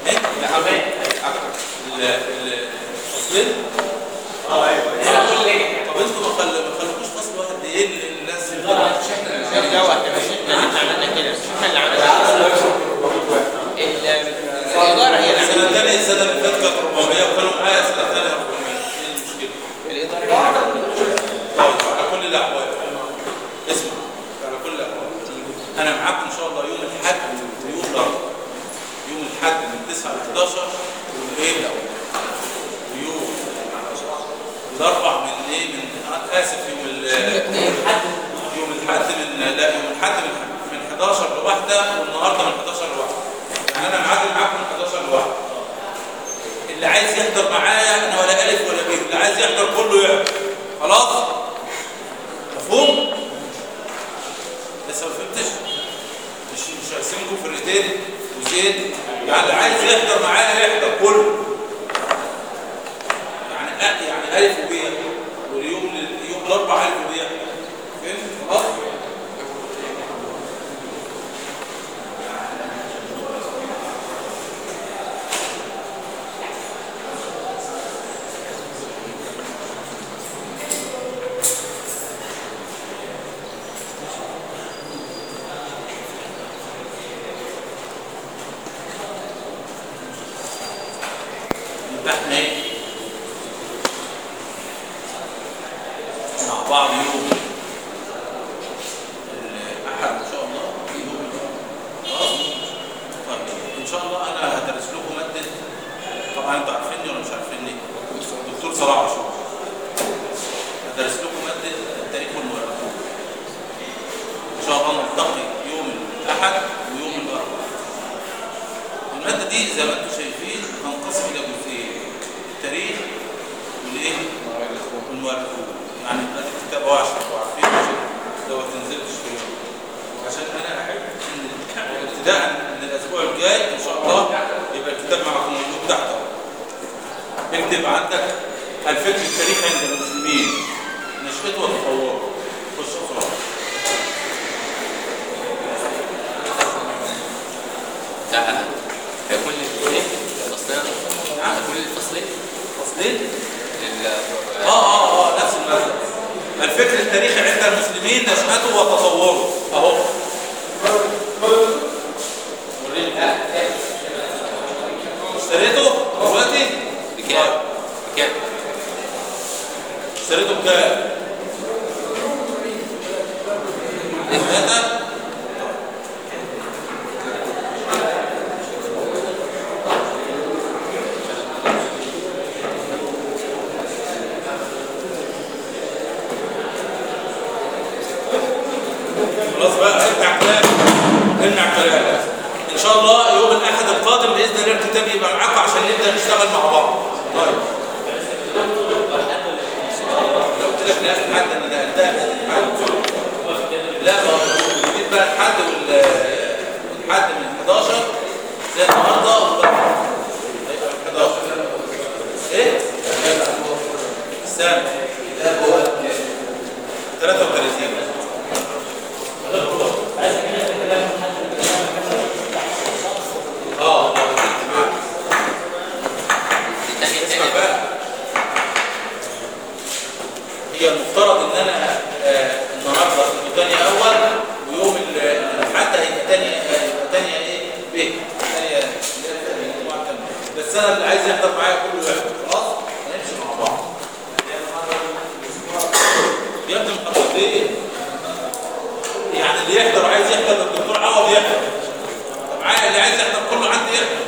ايه؟ العمال ال- ال- الفصلين اه ايوه انا بقول ليه طب انتوا ما خل- ما خلوكوش فصل واحد ايه اللي الناس ده واحد مش احنا اللي عملنا كده مش احنا اللي عملنا ال- الاداره هي اللي السنه عملت الثانيه السنه اللي فاتت كانت 400 وكانوا معايا السنه الثانيه 400 ايه المشكله؟ الاداره هي اللي عملت طيب على كل الاحوال اسمع على كل الاحوال انا معاكم ان شاء الله يوم الاحد ويوم الاربعاء يوم الاحد من 9 ل 11 والايه ويوم الاربع من ايه من آه، اسف يوم ال يوم الاحد من لا يوم الاحد من من 11 لواحده والنهارده من 11 لواحده يعني انا معادل معاكم من 11 لواحده اللي عايز يحضر معايا انا ولا الف ولا ب اللي عايز يحضر كله يحضر خلاص مفهوم لسه ما فهمتش مش مش هقسمكم فرقتين وزين يعني اللي عايز يحضر معايا يحضر كله يعني أ- يعني الف وب واليوم لل- يوم الاربعاء الف وب فهمت خلاص يبقى احنا ايه مع بعض يوم الاحد ان شاء الله يوم خلاص طيب ان شاء الله انا هدرس لكم ماده طبعا انتوا عارفيني ولا مش عارفيني دكتور صلاح عاشور هدرس لكم ماده التاريخ والمؤرخين ان شاء الله نلتقي يوم الاحد ويوم الاربعاء المادة دي زي ما انتم شايفين تنقسم إلى جزئين التاريخ والإيه؟ والمؤرخون يعني ادي الكتاب هو عشان تبقوا عارفين عشان لو ما تنزلتش في اليوم عشان أنا أحب إن ابتداء من الأسبوع الجاي إن شاء الله يبقى الكتاب معكم موجود تحت أهو. اكتب عندك الفكر التاريخي عند المسلمين نشأته وتطوره خش اقرأ ده هيكون الايه فصلين هيكون الفصلين فصلين لل- اه اه اه نفس المثل الفكر التاريخي عند المسلمين نشأته وتطوره اهو وريني. اشتريته دلوقتي بكام بكام اشتريته بكام؟ ثلاثة خلاص بقى ارجع كلام ارجع كلام ان شاء الله يوم الاحد القادم باذن الله الكتاب يبقى معاكم عشان نبدا نشتغل مع بعض طيب لو قلت لك لا الحد انا نقلتها لا ما هو جيت بقى الحد وال الحد من 11 زي النهارده وبقى هيبقى 11 ايه؟ سامع 33 اه الثانية اسمع الثانية بقى هي المفترض ان انا آه، النهارده كنت تاني اول ويوم ال- الحد هيبقى تاني هيبقى تانية ايه ب تانية اللي هي المجموعة التانية. بس انا اللي عايز يحضر معايا كله يحضر خلاص هنمشي مع بعض يا ابني محضر ايه يعني اللي يحضر عايز يحضر الدكتور عوض يحضر طب معايا اللي عايز يحضر كله عندي يحضر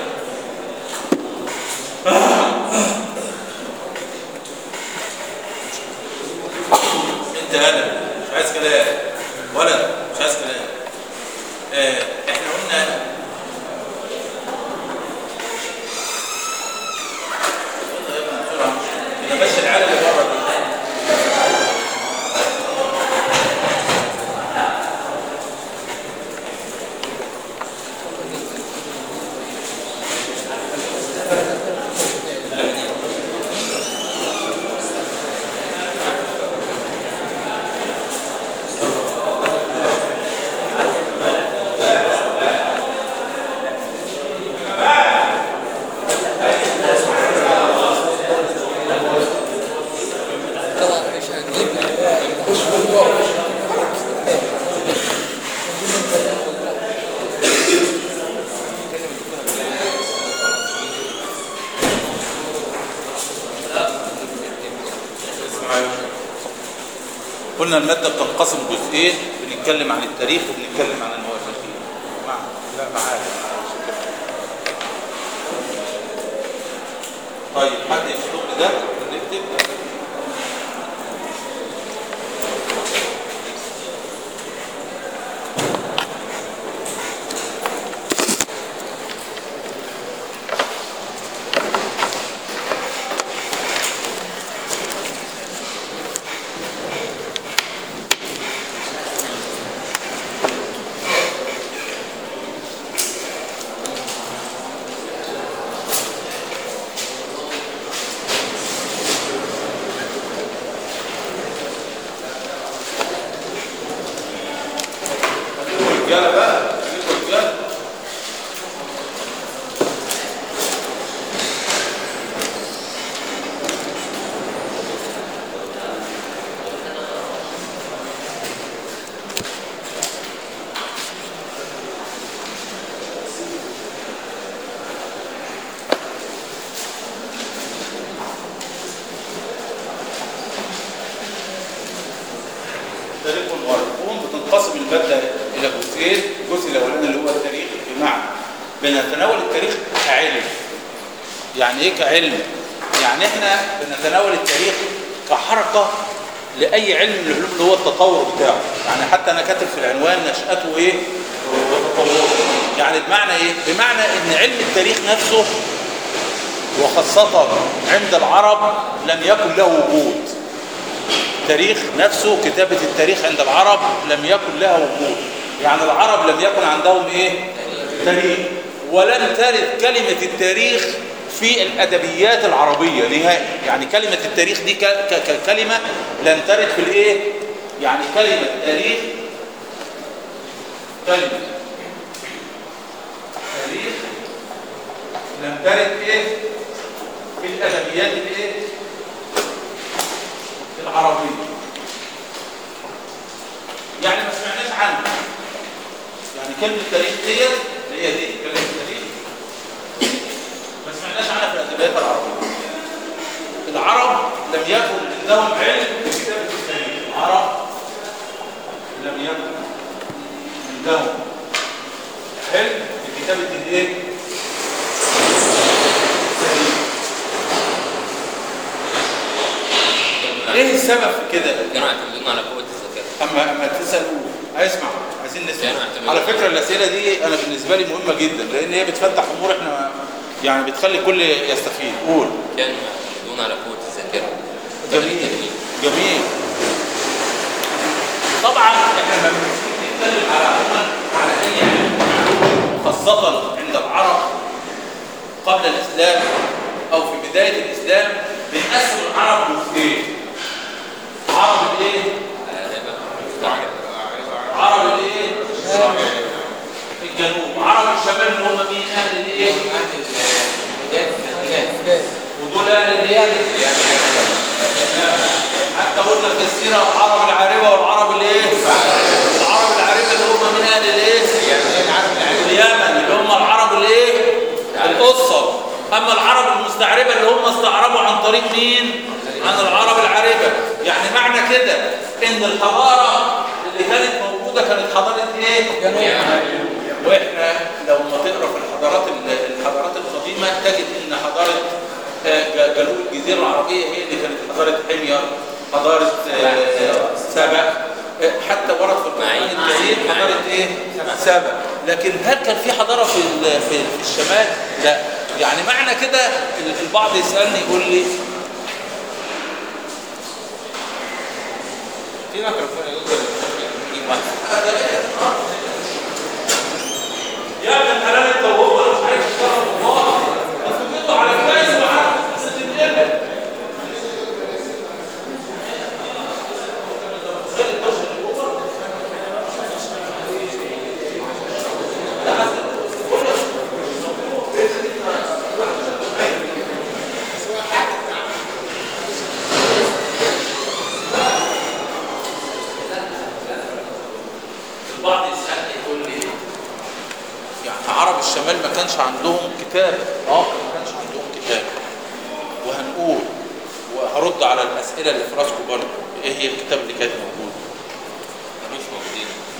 انت انا مش عايز كلام ولد مش عايز كلام آه احنا قلنا قلنا المادة بتنقسم جزئين بنتكلم عن التاريخ وبنتكلم عن المؤرخين مع لا معاك طيب حد يكتب لي ده نكتب رجاله بقى خليكوا رجاله تاريخ المؤرخون بتنقسم المادة إلى جزئين، الجزء الأولاني اللي هو التاريخ بمعنى بنتناول التاريخ كعلم. يعني إيه كعلم؟ يعني إحنا بنتناول التاريخ كحركة لأي علم من العلوم اللي هو التطور بتاعه، يعني حتى أنا كاتب في العنوان نشأته إيه؟ وتطوره. يعني بمعنى إيه؟ بمعنى إن علم التاريخ نفسه وخاصة عند العرب لم يكن له وجود. التاريخ نفسه كتابة التاريخ عند العرب لم يكن لها وجود يعني العرب لم يكن عندهم ايه تاريخ ولم ترد كلمة التاريخ في الأدبيات العربية نهائي يعني كلمة التاريخ دي ك- ك- ككلمة لم ترد في الايه يعني كلمة تاريخ كلمة تاريخ لم ترد ايه في الأدبيات الايه العربية يعني ما سمعناش عنه يعني كلمة تاريخ ديت اللي هي دي كلمة تاريخ ما سمعناش عنها في الأدبيات العربية العرب لم يكن عندهم علم بكتابة التاريخ العرب لم يكن عندهم علم بكتابة الايه؟ التاريخ ايه السبب في كده؟ كانوا يعتمدون على قوة الذاكرة اما اما تسال قول اسمع عايزين نسمع يعني اعتمد- على فكره الاسئله دي انا بالنسبه لي مهمه جدا لان هي بتفتح امور احنا يعني بتخلي الكل يستفيد قول كانوا يعتمدون على قوة الذاكرة جميل جميل طبعا احنا لما بنيجي نتكلم على عموما على اي علم خاصه عند العرب قبل الاسلام او في بدايه الاسلام بنقسم العرب جزئين عرب الايه؟ عرب الايه؟ الجنوب عرب الشمال اللي هم مين اهل الايه؟ ودول اهل الايه؟ حتى قلنا في السيره العرب العاربه والعرب الايه؟ العرب العاربه اللي هم من اهل الايه؟ اليمن اللي هم العرب الايه؟ الاسر اما العرب المستعربه اللي هم استعربوا عن طريق مين؟ عن العرب العاربه يعني معنى كده ان الحضاره اللي كانت موجوده كانت حضاره ايه؟ واحنا لو ما تقرا في الحضارات الحضارات القديمه تجد ان حضاره آه، ج- جنوب الجزيره العربيه هي اللي كانت حضاره حمير حضاره آه، سبأ آه، حتى ورد في القران معين. الكريم حضاره ايه؟ سبأ لكن هل كان في حضاره في ال- في في الشمال؟ لا يعني معنى كده ال- البعض يسالني يقول لي في ميكروفون يا دكتور يجيب واحد يا ابن الحلال انت وهو انا مش عارف اشتغل والله انتوا جيتوا على كويس وعارف تتقلب البعض يسالني يقول لي يعني عرب الشمال ما كانش عندهم كتاب اه ما كانش عندهم كتاب وهنقول وهرد على الاسئله اللي في راسكم برضه ايه هي الكتاب اللي كان موجود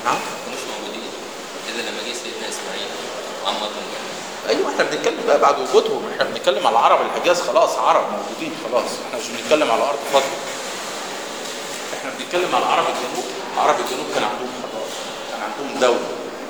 نعم مش موجودين الا لما جه سيدنا اسماعيل وعمرهم ايوه احنا بنتكلم بقى بعد وجودهم احنا بنتكلم على عرب الحجاز خلاص عرب موجودين خلاص احنا مش بنتكلم على ارض فاضيه احنا بنتكلم على عرب الجنوب عرب الجنوب كان عندهم حضاره كان عندهم دوله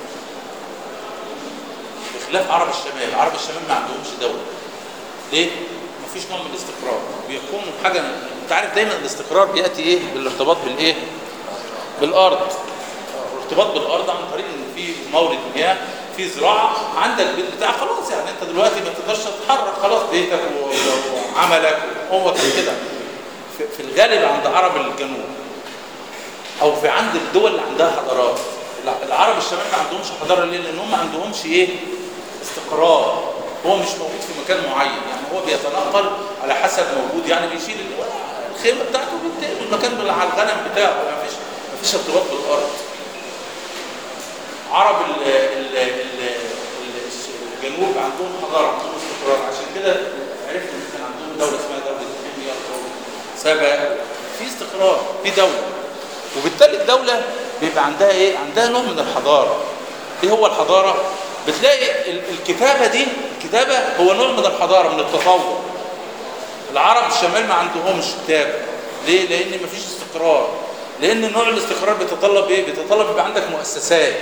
بخلاف عرب الشمال عرب الشمال ما عندهمش دوله ليه مفيش نوع من الاستقرار بيكونوا حاجه انت عارف دايما الاستقرار بياتي ايه بالارتباط بالايه بالارض الارتباط بالارض عن طريق ان في مورد مياه في زراعه عندك بيت بتاع خلاص يعني انت دلوقتي ما تقدرش تتحرك خلاص بيتك و- وعملك هو كان كده في- في الغالب عند عرب الجنوب او في عند الدول اللي عندها حضارات الع- العرب الشمال ما عندهمش حضاره ليه؟ لان هم ما عندهمش ايه؟ استقرار هو مش موجود في مكان معين يعني هو بيتنقل على حسب موجود يعني بيشيل ال- الخيمه بتاعته وبينتقل من المكان بال- على الغنم بتاعه ما فيش ما فيش ارتباط بالارض عرب ال ال ال ال الجنوب عندهم حضاره عندهم استقرار عشان كده عرفنا ان كان عندهم دوله اسمها دوله كيمياء سبا في استقرار في دوله وبالتالي الدوله بيبقى عندها ايه؟ عندها نوع من الحضاره ايه هو الحضاره؟ بتلاقي ال- الكتابه دي الكتابه هو نوع من الحضاره من التطور العرب الشمال ما عندهمش كتابه ليه؟ لان مفيش استقرار لان نوع الاستقرار بيتطلب ايه؟ بيتطلب يبقى عندك مؤسسات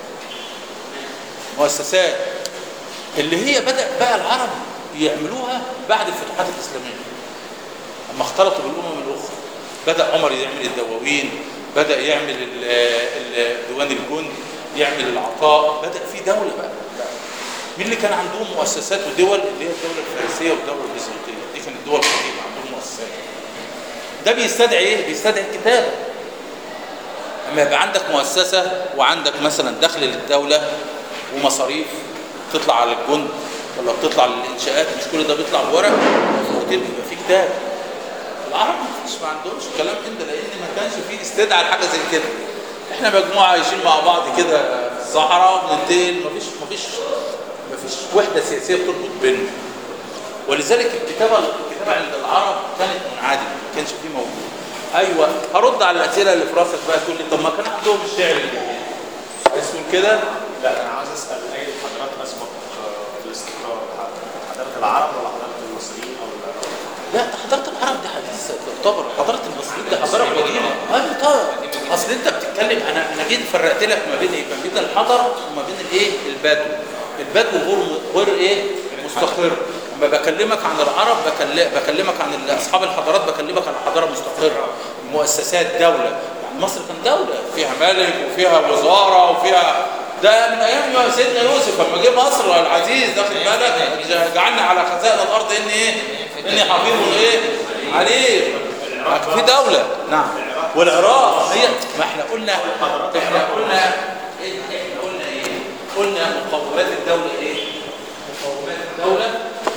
مؤسسات اللي هي بدأ بقى العرب يعملوها بعد الفتوحات الإسلامية أما اختلطوا بالأمم الأخرى بدأ عمر يعمل الدواوين بدأ يعمل ال- ال- ديوان الجند يعمل العطاء بدأ في دولة بقى مين اللي كان عندهم مؤسسات ودول اللي هي الدولة الفارسية والدولة البيزنطية دي كانت الدول القديمة عندهم مؤسسات ده بيستدعي ايه؟ بيستدعي الكتابة اما يبقى عندك مؤسسه وعندك مثلا دخل للدوله ومصاريف تطلع على الجند ولا بتطلع للانشاءات مش كل ده بيطلع بورق المفروض يبقى في كتاب العرب ما فيش ما عندهمش كلام من ده لان ما كانش في استدعاء لحاجه زي كده احنا مجموعه عايشين مع بعض كده في الصحراء بننتقل ما فيش ما فيش ما فيش وحده سياسيه بتربط بيننا ولذلك الكتابه الكتابه عند العرب كانت منعدمه ما كانش فيه موجود ايوه هرد على الاسئله اللي في راسك بقى تقول لي طب ما كان عندهم الشعر الجاهلي عايز تقول كده لا انا عاوز اسال اي الحضارات اسبق في الاستقرار حضاره العرب ولا حضاره المصريين ولا لا حضاره العرب دي حديثه تعتبر حضاره المصريين دي حضاره قديمه اه طبعا اصل انت بتتكلم انا انا جيت فرقت لك ما بين ايه ما بين الحضره وما بين الايه البدو البدو غير غير ايه مستقر لما بكلمك عن العرب بكل- بكلمك عن ال- اصحاب الحضارات بكلمك عن حضاره مستقره مؤسسات دوله يعني مصر كان دوله فيها ملك وفيها وزاره وفيها ده من ايام يا سيدنا يوسف لما جه مصر العزيز داخل بالك جعلنا على خزائن الارض ان ايه اني حفيظ ايه عليم في دوله نعم والعراق هي ما احنا قلنا احنا قلنا إيه؟ احنا قلنا ايه قلنا مقومات الدوله ايه مقومات الدوله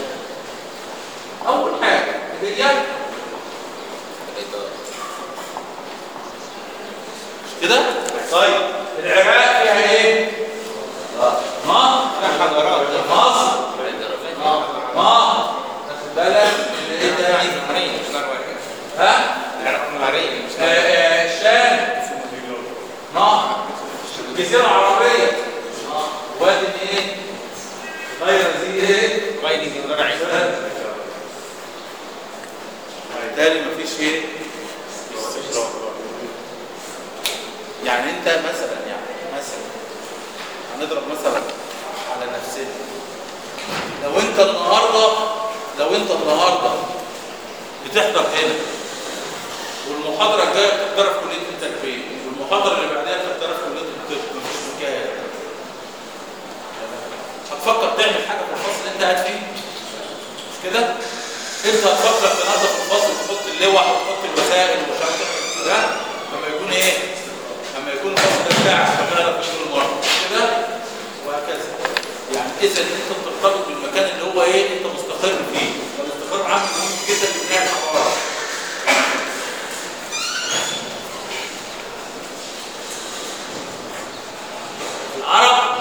اول حاجه هي الإدارة كده طيب العراق فيها ايه ما حضارات مصر الإدارة ما خد بالك ايه تاني نهرين مش نهر واحد ها نهرين مش آه، نهر آه، الشام نهر الجزيره العربيه وادي ايه غير ذي ايه غير ذي ضرع بالتالي مفيش ايه يعني انت مثلا يعني مثلا هنضرب مثلا على نفسنا لو انت النهارده لو انت النهارده بتحضر هنا والمحاضره الجايه بتحضرها في كليه التربيه والمحاضره اللي بعدها بتحضرها في كليه الطب مفيش مكان هتفكر تعمل حاجه في الفصل اللي انت قاعد فيه مش كده؟ انت هتفكر تنظف الفصل وتحط اللوح وتحط الوسائل ومش عارف ايه ده لما يكون ايه؟ لما يكون الفصل ده بتاعك شغال في كل مره مش كده؟ وهكذا يعني اذا انت بترتبط بالمكان اللي هو ايه؟ انت مستقر فيه فالاستقرار عامل مهم جدا في بناء الحضاره العرب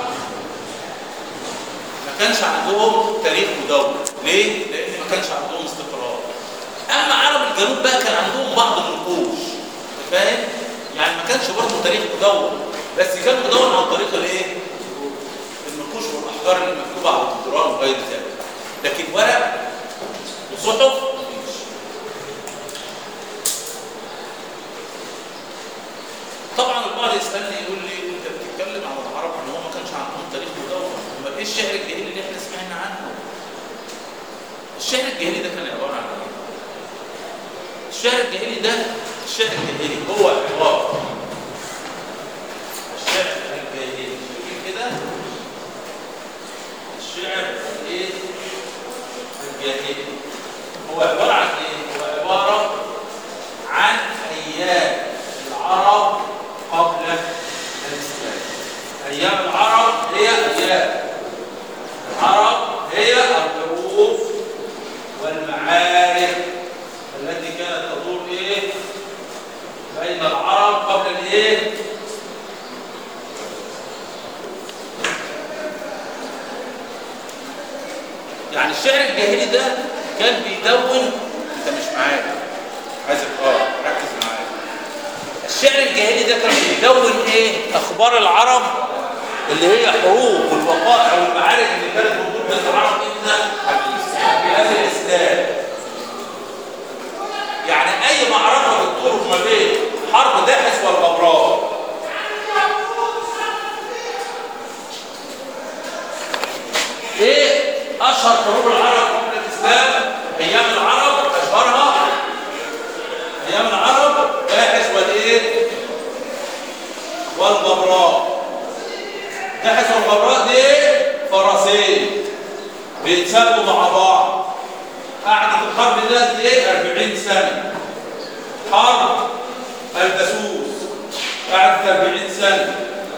ما كانش عندهم تاريخ ودولة ليه؟ لأن ما كانش عندهم استقرار أما عرب الجنوب بقى كان عندهم بعض النقوش أنت فاهم؟ يعني ما كانش برضه تاريخ ودولة بس كان مدون عن طريق الايه؟ النقوش والاحجار اللي مكتوبه على الجدران وغير ذلك لكن ورق وصحف مفيش طبعا البعض يسالني يقول لي انت بتتكلم على العرب ان هو ما كانش عندهم تاريخ مدون امال ايه الشعر الجاهلي اللي احنا سمعنا عنه الشعر الجاهلي ده كان عباره عن ايه الشعر الجاهلي ده الشعر الجاهلي هو عباره الشعر الجاهلي شايفين كده الشعر الايه الجاهلي هو عباره عن ايه هو عباره عن ايام العرب قبل الاسلام ايام العرب هي ايام العرب هي الحروب والمعارك التي كانت تدور ايه بين العرب قبل الايه يعني الشعر الجاهلي ده كان بيدون انت مش معايا عايزك اه ركز معايا الشعر الجاهلي ده كان بيدون ايه اخبار العرب اللي هي حروب والوقائع والمعارك اللي كانت موجوده بين العرب امتى قبل الاسلام يعني اي معركه بتدور ما بين حرب داحس والغبراء ايه اشهر حروب العرب قبل الاسلام ايام العرب اشهرها ايام العرب داحس والايه والغبراء داحس والغبراء دي فرسين بيتسابقوا مع بعض قعدت الحرب دي ايه 40 سنه حرب البسوس قعدت 40 سنه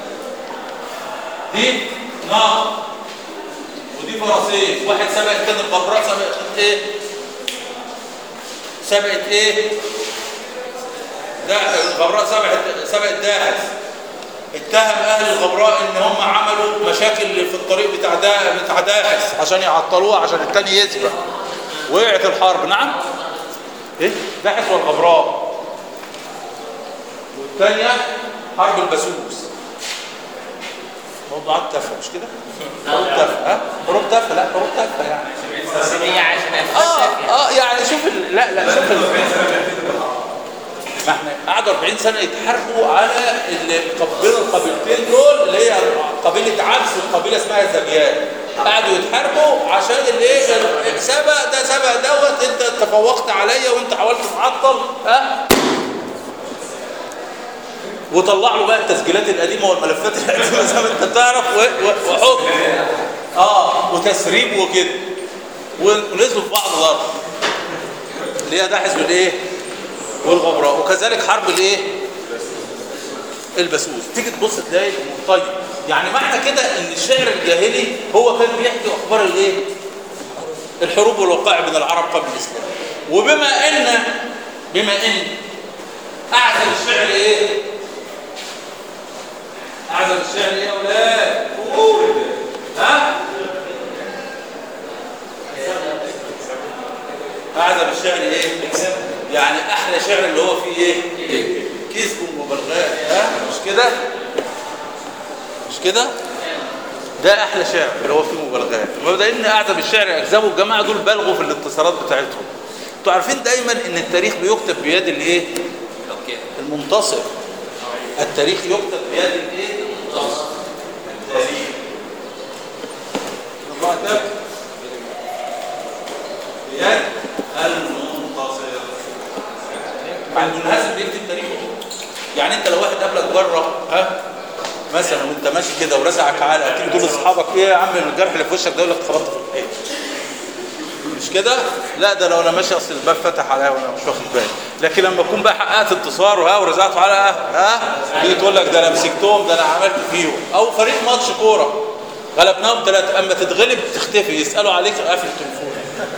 دي نار ودي فرسين واحد سبق كده الغبراء سبقت ايه سبقت ايه ده الغبراء سبقت سبقت داعش اتهم اهل الغبراء ان هم عملوا مشاكل في الطريق بتاع دا بتاع داعش عشان يعطلوه عشان التاني يسبق وقعت الحرب نعم ايه داعش والغبراء والثانيه حرب البسوس موضوعات تافهه مش كده؟ حروب تافهه ها؟ حروب تافهه لا حروب تافهه يعني هي عشان اه اه يعني شوف ال... لا لا شوف ال... ما احنا قعدوا 40 سنه يتحاربوا على القبيله القبيلتين دول اللي هي قبيله عبس وقبيله اسمها زبيان قعدوا يتحاربوا عشان الايه سبق ده سبق دوت انت تفوقت عليا وانت حاولت تعطل ها وطلع له بقى التسجيلات القديمه والملفات القديمه زي ما انت بتعرف و- و- وحكم اه وتسريب وكده ونزلوا في بعض ضرب اللي هي داحس بالايه والغبراء وكذلك حرب الايه البسوس تيجي تبص تلاقي طيب يعني معنى كده ان الشعر الجاهلي هو كان بيحكي اخبار الايه الحروب والوقائع بين العرب قبل الاسلام وبما ان بما ان اعزل الشعر ايه اعزل الشعر ايه يا اولاد قول ها اعزل الشعر ايه يعني احلى شعر اللي هو فيه ايه كذب ومبالغات ها مش كده مش كده ده احلى شعر اللي هو فيه مبالغات ومبدا ان اعزب الشعر اكذبوا الجماعه دول بالغوا في الاتصالات بتاعتهم انتوا عارفين دايما ان التاريخ بيكتب بيد الايه اوكي المنتصر التاريخ يكتب بيد الايه المنتصر التاريخ الله ده بيد المنتصر يعني المنهزم بيكتب تاريخه يعني انت لو واحد قابلك بره ها مثلا وانت ماشي كده ورزعك على تيجي تقول لاصحابك ايه يا عم الجرح اللي في وشك ده يقول لك اتخبطت في الحيط مش كده؟ لا ده لو انا ماشي اصل الباب فتح عليا وانا مش واخد بالي، لكن لما اكون بقى حققت انتصار وها ورزعته على ها تيجي تقول لك ده انا مسكتهم ده انا عملت فيهم، او فريق ماتش كوره غلبناهم ثلاثه اما تتغلب تختفي يسالوا عليك قافل التليفون.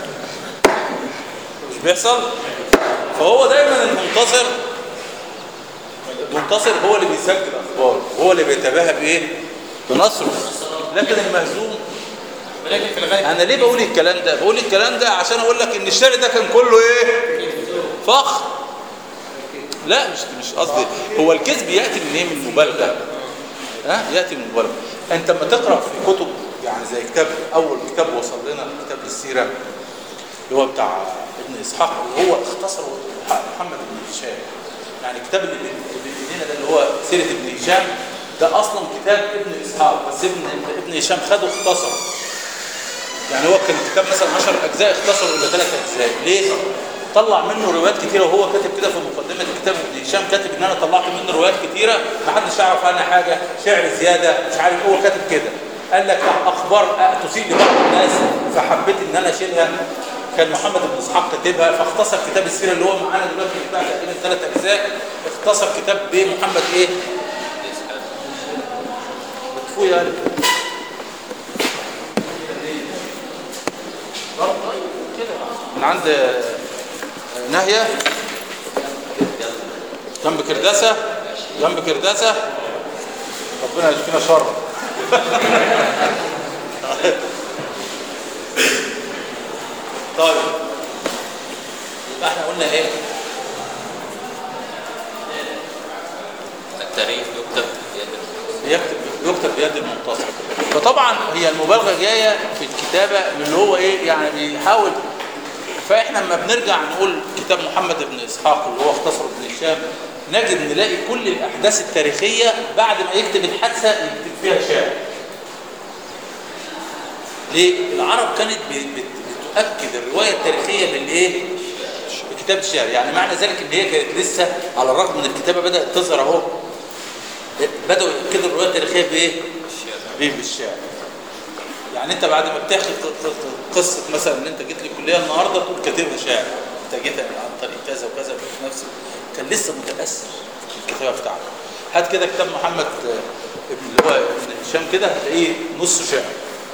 مش بيحصل؟ فهو دايما المنتصر المنتصر هو اللي بيسجل اخبار هو اللي بيتباهى بايه؟ بنصره لكن المهزوم ولكن في الغالب انا ليه بقول الكلام ده بقول الكلام ده عشان اقول لك ان الشعر ده كان كله ايه فخر لا مش مش قصدي هو الكذب ياتي من ايه من المبالغه ها ياتي من المبالغه انت لما تقرا في كتب يعني زي كتاب اول كتاب وصل لنا كتاب السيره اللي هو بتاع ابن اسحاق اللي هو اختصره محمد بن هشام يعني كتاب اللي اللي ايدينا ده اللي هو سيره ابن هشام ده اصلا كتاب ابن اسحاق بس ابن ابن هشام خده اختصره يعني هو كان كتاب مثلا 10 اجزاء اختصروا الى ثلاث اجزاء ليه؟ طلع منه روايات كتيره وهو كاتب كده في مقدمه الكتاب ابن هشام كاتب ان انا طلعت منه روايات كتيره ما حدش يعرف عنها حاجه شعر زياده مش عارف هو كاتب كده قال لك اخبار تسيء لبعض الناس فحبيت ان انا اشيلها كان محمد بن اسحاق كاتبها فاختصر كتاب السيره اللي هو معانا دلوقتي بتاع تقريبا ثلاث اجزاء اختصر كتاب بمحمد ايه؟ مدفوع يعني من عند ناهية جنب كرداسة جنب كرداسة ربنا يشفينا شر طيب يبقى احنا قلنا ايه التاريخ يكتب بيد المنتصر. يكتب يكتب بيد المنتصر فطبعا هي المبالغه جايه في الكتابه من اللي هو ايه يعني بيحاول فاحنا لما بنرجع نقول كتاب محمد بن اسحاق اللي هو اختصر ابن هشام نجد نلاقي كل الاحداث التاريخيه بعد ما يكتب الحادثه يكتب فيها شعر ليه العرب كانت ب- بت- بتؤكد الروايه التاريخيه بالايه بكتاب الشعر يعني معنى ذلك ان هي كانت لسه على الرغم من الكتابه بدات تظهر اهو بداوا يؤكدوا الروايه التاريخيه بايه بيه بالشعر يعني انت بعد ما بتحكي ق- ق- قصه مثلا ان انت جيت لي الكليه النهارده تقول كاتبها شعر انت جيت عن طريق كذا وكذا في نفس كان لسه متاثر بالكتابه بتاعته هات كده كتاب محمد آه، ابن اللي هو ابن هشام كده هتلاقيه نص شعر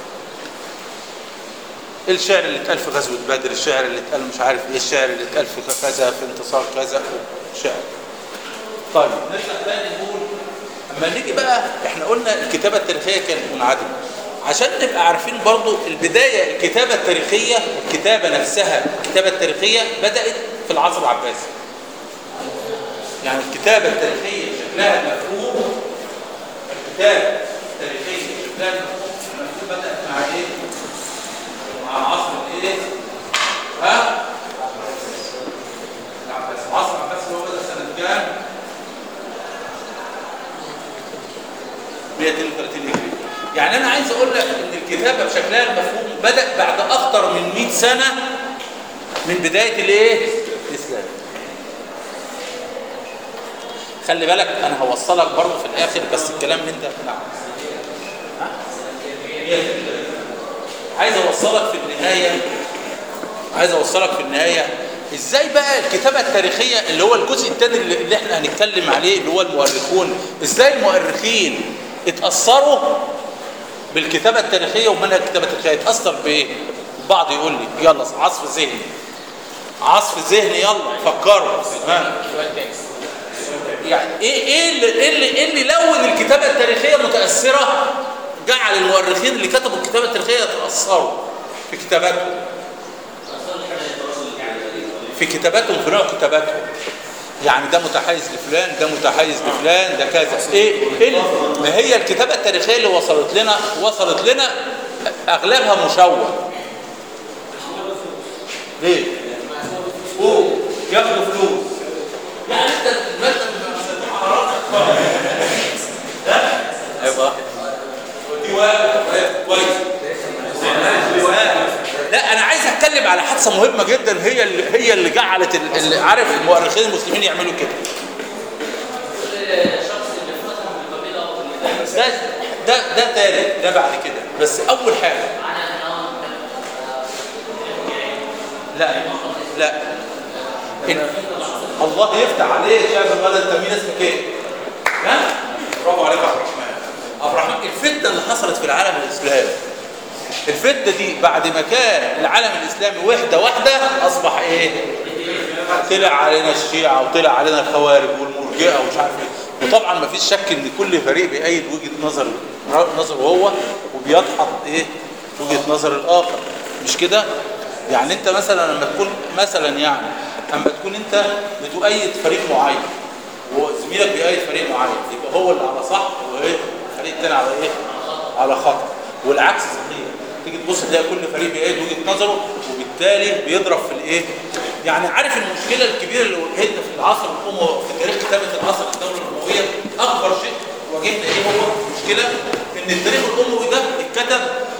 الشعر اللي اتقال في غزوه بدر الشعر اللي اتقال مش عارف ايه الشعر اللي اتقال في كذا في انتصار كذا شعر طيب نرجع تاني نقول اما نيجي بقى احنا قلنا الكتابه التاريخيه كانت منعدمه عشان نبقى عارفين برضو البدايه الكتابه التاريخيه الكتابه نفسها الكتابه التاريخيه بدات في العصر العباسي يعني الكتابه التاريخيه شكلها المفهوم الكتابه التاريخيه شكلها المفهوم المفهوم بدات مع ايه؟ مع عصر الايه؟ ها؟ العباسي العصر العباسي اللي هو بدا سنه كام؟ 132 هجري يعني انا عايز اقول لك ان الكتابه بشكلها المفهوم بدا بعد اكتر من 100 سنه من بدايه الايه الاسلام خلي بالك انا هوصلك برضه في الاخر بس الكلام اللي انت نعم ها؟ 132. عايز اوصلك في النهايه عايز اوصلك في النهايه ازاي بقى الكتابه التاريخيه اللي هو الجزء الثاني اللي اللي احنا هنتكلم عليه اللي هو المؤرخون ازاي المؤرخين اتاثروا بالكتابه التاريخيه ومنهج الكتابه التاريخيه اتاثر بايه البعض يقول لي يلا عصف ذهني عصف ذهني يلا فكروا ها سؤال تاني يعني ايه ايه اللي ايه اللي, إيه اللي لون الكتابه التاريخيه متاثره جعل المؤرخين اللي كتبوا الكتابه التاريخيه يتاثروا في كتاباتهم في كتاباتهم في نوع كتاباتهم يعني ده متحيز لفلان ده متحيز لفلان ده كذا ايه ايه اللي- ما هي الكتابه التاريخيه اللي وصلت لنا وصلت لنا اغلبها مشوه ليه فوق ياخدوا فلوس يعني انت الماده اللي على راسك ايوه دي واقف كويس لا انا عايز اتكلم على حادثه مهمه جدا هي اللي هي اللي جعلت ال- اللي عارف المؤرخين المسلمين يعملوا كده ده ده ده تالت ده بعد كده بس اول حاجه لا لا إن الله يفتح عليك يا ولد انت مين اسمك ايه؟ ها؟ برافو عليك يا عبد الرحمن عبد الرحمن الفتنه اللي حصلت في العالم الاسلامي الفتنه دي بعد ما كان العالم الاسلامي وحده واحده اصبح ايه؟ طلع علينا الشيعه وطلع علينا الخوارج والمرجئه ومش عارف ايه وطبعا ما فيش شك ان كل فريق بيأيد وجهه نظر نظره هو وبيدحض ايه؟ وجهه نظر الاخر مش كده؟ يعني انت مثلا لما تكون مثلا يعني اما تكون انت بتؤيد فريق معين وزميلك بيأيد فريق معين يبقى هو اللي على صح وايه؟ الفريق الثاني على ايه على خطأ والعكس صحيح تيجي تبص تلاقي كل فريق بيعيد وجهه نظره وبالتالي بيضرب في الايه يعني عارف المشكله الكبيره اللي واجهتنا في العصر الاموي في تاريخ كتابه العصر الدوله الامويه اكبر شيء واجهنا ايه هو المشكله ان التاريخ الاموي ده اتكتب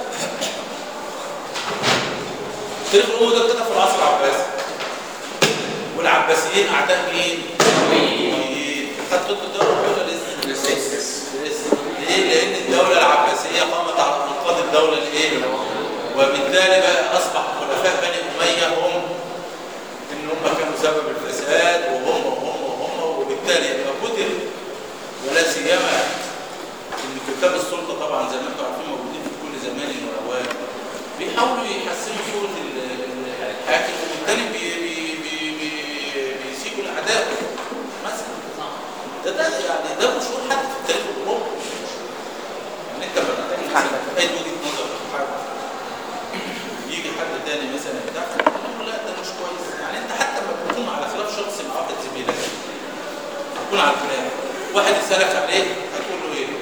التاريخ الاموي ده اتكتب في العصر العباسي والعباسيين اعداء مين؟ الأمويين. خدت خطه الدوله الامويه ولا لسه؟ لسه ليه؟ لان الدوله العباسيه قامت على انقاذ الدوله الايه؟ وبالتالي بقى اصبح خلفاء بني اميه هم ان هم كانوا سبب الفساد وهم وهم وهم وبالتالي يبقى قتل ولا سيما ان كتاب السلطه طبعا زي ما انتم عارفين موجودين في كل زمان واوان بيحاولوا يحسنوا صوره ال- ال- الحاكم وبالتالي بي- بي- بي- بي- بيسيبوا الاعداء مثلا ده ده يعني ده مشهور حتى في التاريخ الاوروبي يعني انت لما تيجي مثلا اي وجهه نظر في حاجه يجي حد تاني مثلا بتاع يقول له لا ده مش كويس يعني انت حتى لما بتكون على خلاف شخصي مع واحد زميلك تكون على خلاف واحد يسالك عليه هتقول له ايه؟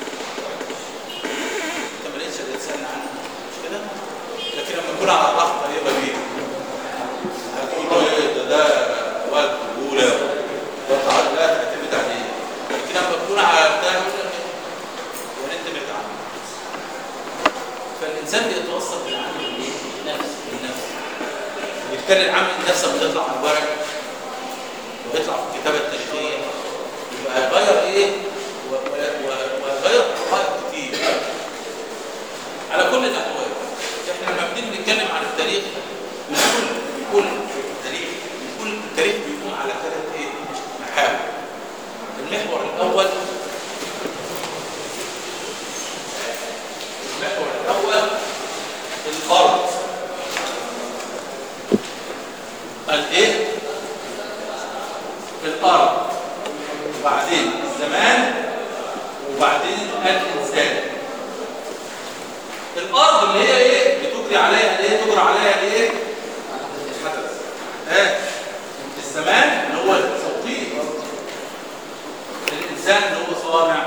انت ما لقيتش اللي تسالني عنه مش كده؟ لكن لما تكون على علاقه قريبه بيه هتقول له ايه ده ده وقت الاولى وتعال لا تعتمد عليه لكن لما تكون على بتاع يقول لك ايه؟ يعني انت بعيد عنه فالانسان بيتوصل بالعمل بالايه؟ بالنفس بالنفس بالتالي العمل النفس لما يطلع على الورق ويطلع في الكتابه التاريخيه يبقى هيغير ايه؟ و- و- و- وهيغير حقائق كتير على كل الاحوال احنا لما بنيجي نتكلم عن التاريخ بنقول بنقول التاريخ بنقول التاريخ بيقوم على ثلاث ايه؟ محاور المحور الاول المحور الاول الارض الايه؟ الارض وبعدين الزمان وبعدين الانسان الارض اللي هي ايه بتجري عليها الايه تجري عليها الايه الحدث ها الزمان اللي هو التوقيت الانسان اللي هو صانع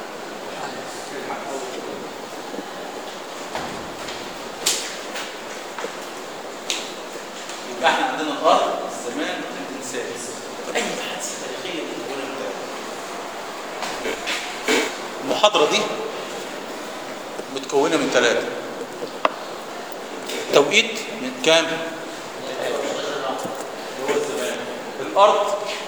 يبقى احنا عندنا الارض الزمان الانسان اي حادثه تاريخيه متكونه من ثلاثه المحاضره دي متكونه من ثلاثه توقيت من كام الارض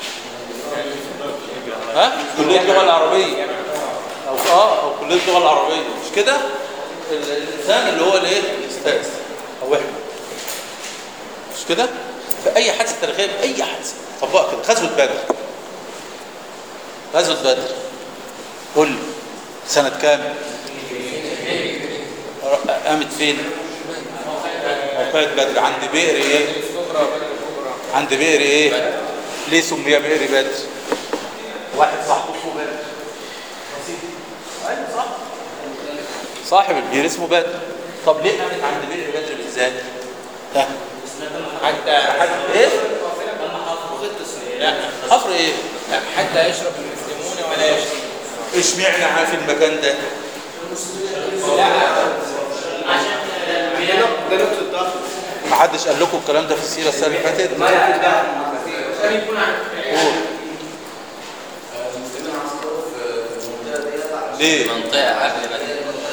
ها كليه اللغه العربيه او اه او كليه اللغه العربيه مش كده ال- الانسان اللي هو الايه الاستاذ او احنا مش كده في اي حادثه تاريخيه اي حادثه طبقها كده غزوه بدر غزوه بدر قول لي سنه كام قامت فين موقعة بدر عند بئر ايه عند بئر ايه ليه سمي بئر بدر واحد صاحبه اسمه بدر ايوه صح صاحب البئر اسمه بدر طب ليه قامت عند بئر بدر بالذات ها حتى حد ايه لا حفر ايه لا حتى يشرب المسلمون ولا يشرب اشمعنى في المكان ده ده نقطة ضغط ما حدش قال لكم الكلام ده في السيره السنه اللي فاتت قول. ليه منطقة قبل ما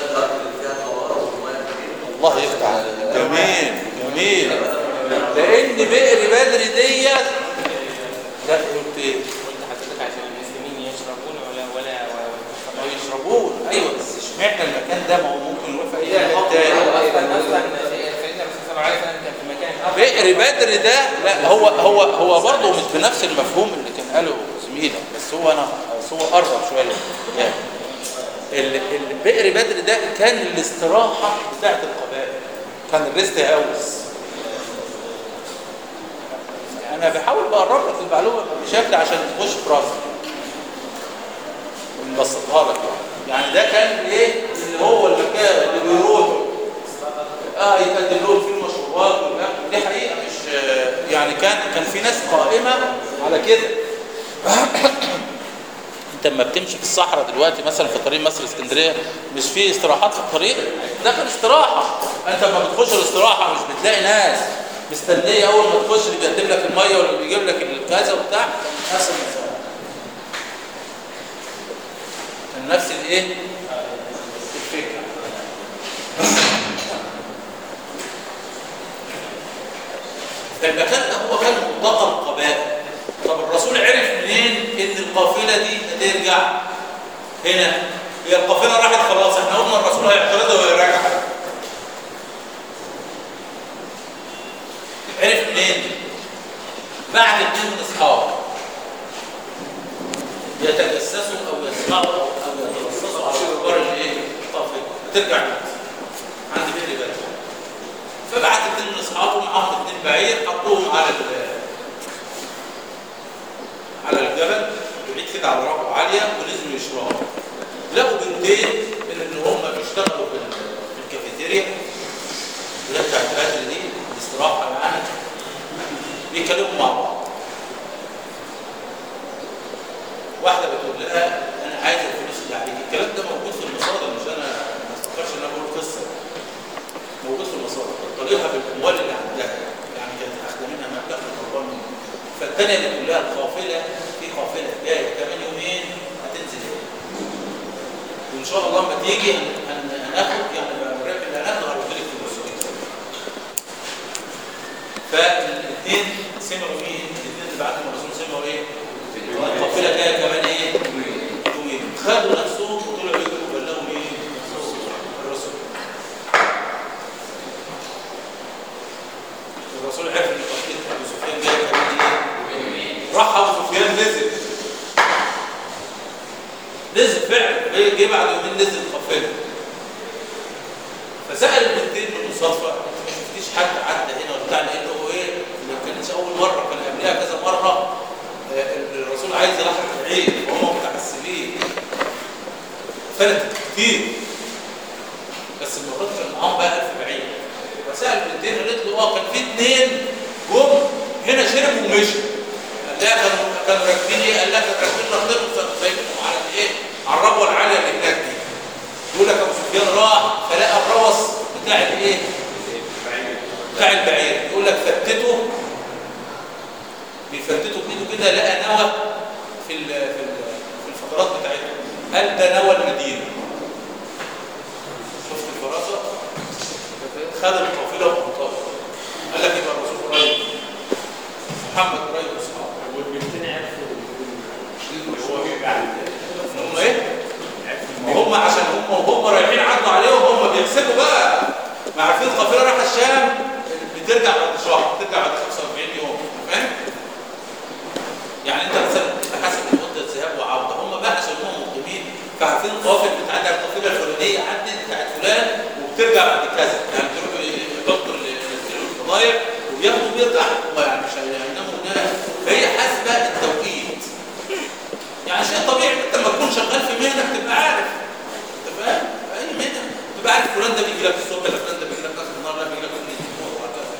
الله يفتح عليك جميل جميل لان بئر بدر ديت لا قلت ايه قلت حضرتك عشان المسلمين يشربون ولا ولا ما يشربون ايوه بس اشمعنى المكان ده ما هو ممكن يروح في اي مكان اصلا تاني اصلا سيدنا الرسول صلى الله عليه وسلم كان في مكان افضل بئر بدر ده لا هو هو هو برضه مش بنفس المفهوم اللي كان قاله زميلك بس هو انا بس هو قرب شويه يعني ال- البئر بدر ده كان الاستراحه بتاعت القبائل كان الريست هاوس انا بحاول بقرب لك المعلومه بشكل عشان تخش في راسك ونبسطها لك يعني يعني ده كان ايه اللي هو المكان اللي بيروحوا اه يقدم لهم فيه المشروبات والاكل دي حقيقه مش آه، يعني كان كان في ناس قائمه على كده انت انت لما بتمشي في الصحراء دلوقتي مثلا في طريق مصر اسكندريه مش في استراحات في الطريق ده كان استراحه انت لما بتخش الاستراحه مش بتلاقي ناس مستنيه اول ما تخش اللي بيقدم لك الميه واللي بيجيب لك الكذا وبتاع نفس المسألة كان نفس الايه الفكره فالمكان ده هو كان ملتقى القبائل طب الرسول عرف منين ان القافله دي هترجع هنا هي القافله راحت خلاص احنا قلنا الرسول هيعترضها ويرجع عرف منين بعد اتنين من اصحابه يتجسسوا او يسمعوا او او يتجسسوا على اخبار الايه القافله هترجع عند بئر بدر فبعت اتنين من اصحابه معاهم اتنين بعير حطوهم على ال- على الجبل بعيد كده على رقبه عاليه ونزلوا يشربوا لقوا بنتين من ان هم بيشتغلوا في ال- في الكافيتيريا اللي هي بتاعت الاكل دي الاستراحه يعني بيتكلموا مع بعض واحده بتقول لها انا عايزه الفلوس اللي عليك الكلام ده موجود في المصادر مش انا ما استفكرش ان انا بقول قصه موجود في المصادر طريقها بالاموال اللي عندها يعني كانت اخذه منها مبلغ مقربان منه فالثانيه اللي بتقول لها القافله في قافله جايه كمان يومين هتنزل هنا وان شاء الله لما تيجي هن- هن- هناخد يعني الربح اللي هناخده هرد لك فلوس فالاثنين سمعوا مين؟ الاثنين اللي بعتهم الرسول سمعوا ايه؟ القافله جايه كمان ايه؟ يومين خدوا نفسهم وطلعوا يجروا بلغوا مين؟ الرسول الرسول عرف ان قافله ابو سفيان جايه كمان ايه؟ راح ابو سفيان نزل نزل فعلا جه- جه بعد يومين نزل القافله فسال البنتين بالمصادفه انت ما شفتيش حد عدى هنا ولا بتاع لان هو ايه ما كانتش اول مره كان قبلها كذا مره آه، الرسول عايز يلاحق العيد وهم متعسلين فلتت كتير بس المرات كان معاهم بقى 1000 بعيد فسال البنتين قالت له اه كان في اثنين جم هنا شربوا ومشوا قال لها كانوا كانوا راكبين ايه؟ قال لها كانوا راكبين رحلتهم سايبينهم على الايه؟ على الربوه العاليه اللي هناك دي يقول لك ابو سفيان راح فلقى الروس بتاع الايه؟ بتاع البعير يقول لك فتته بيفتته بايده كده لقى نوى في ال- في ال- في الفترات بتاعته قال ده نوى المدينه شفت الفراسه خد القافله وانطلق قال لك يبقى الرسول قريب محمد قريب واصحابه والبنتين عرفوا اللي هو بيرجع ان هم ايه؟ ما هم عشان هم وهم رايحين عدوا عليهم هم بيحسبوا بقى ما عارفين القافله رايحه الشام بترجع بعد شهر بترجع بعد 45 يوم فاهم؟ يعني انت مثلا انت حاسب مده ذهاب وعوده هم بقى عشان هم مقيمين فعارفين القافله بتاعت القافله الفلانيه عدت بتاعت فلان وبترجع بعد كذا يعني بيروحوا يحطوا ال- ينزلوا الفضايح وياخدوا بيرجع هم يعني مش هيناموا هناك فهي حاسبه التوقيت يعني شيء طبيعي انت لما تكون شغال في مهنه بتبقى عارف انت فاهم؟ في اي مهنه بتبقى عارف فلان ده بيجي لك الصبح ده فلان ده بيجي لك اخر النهار ده بيجي لك في الاسبوع وهكذا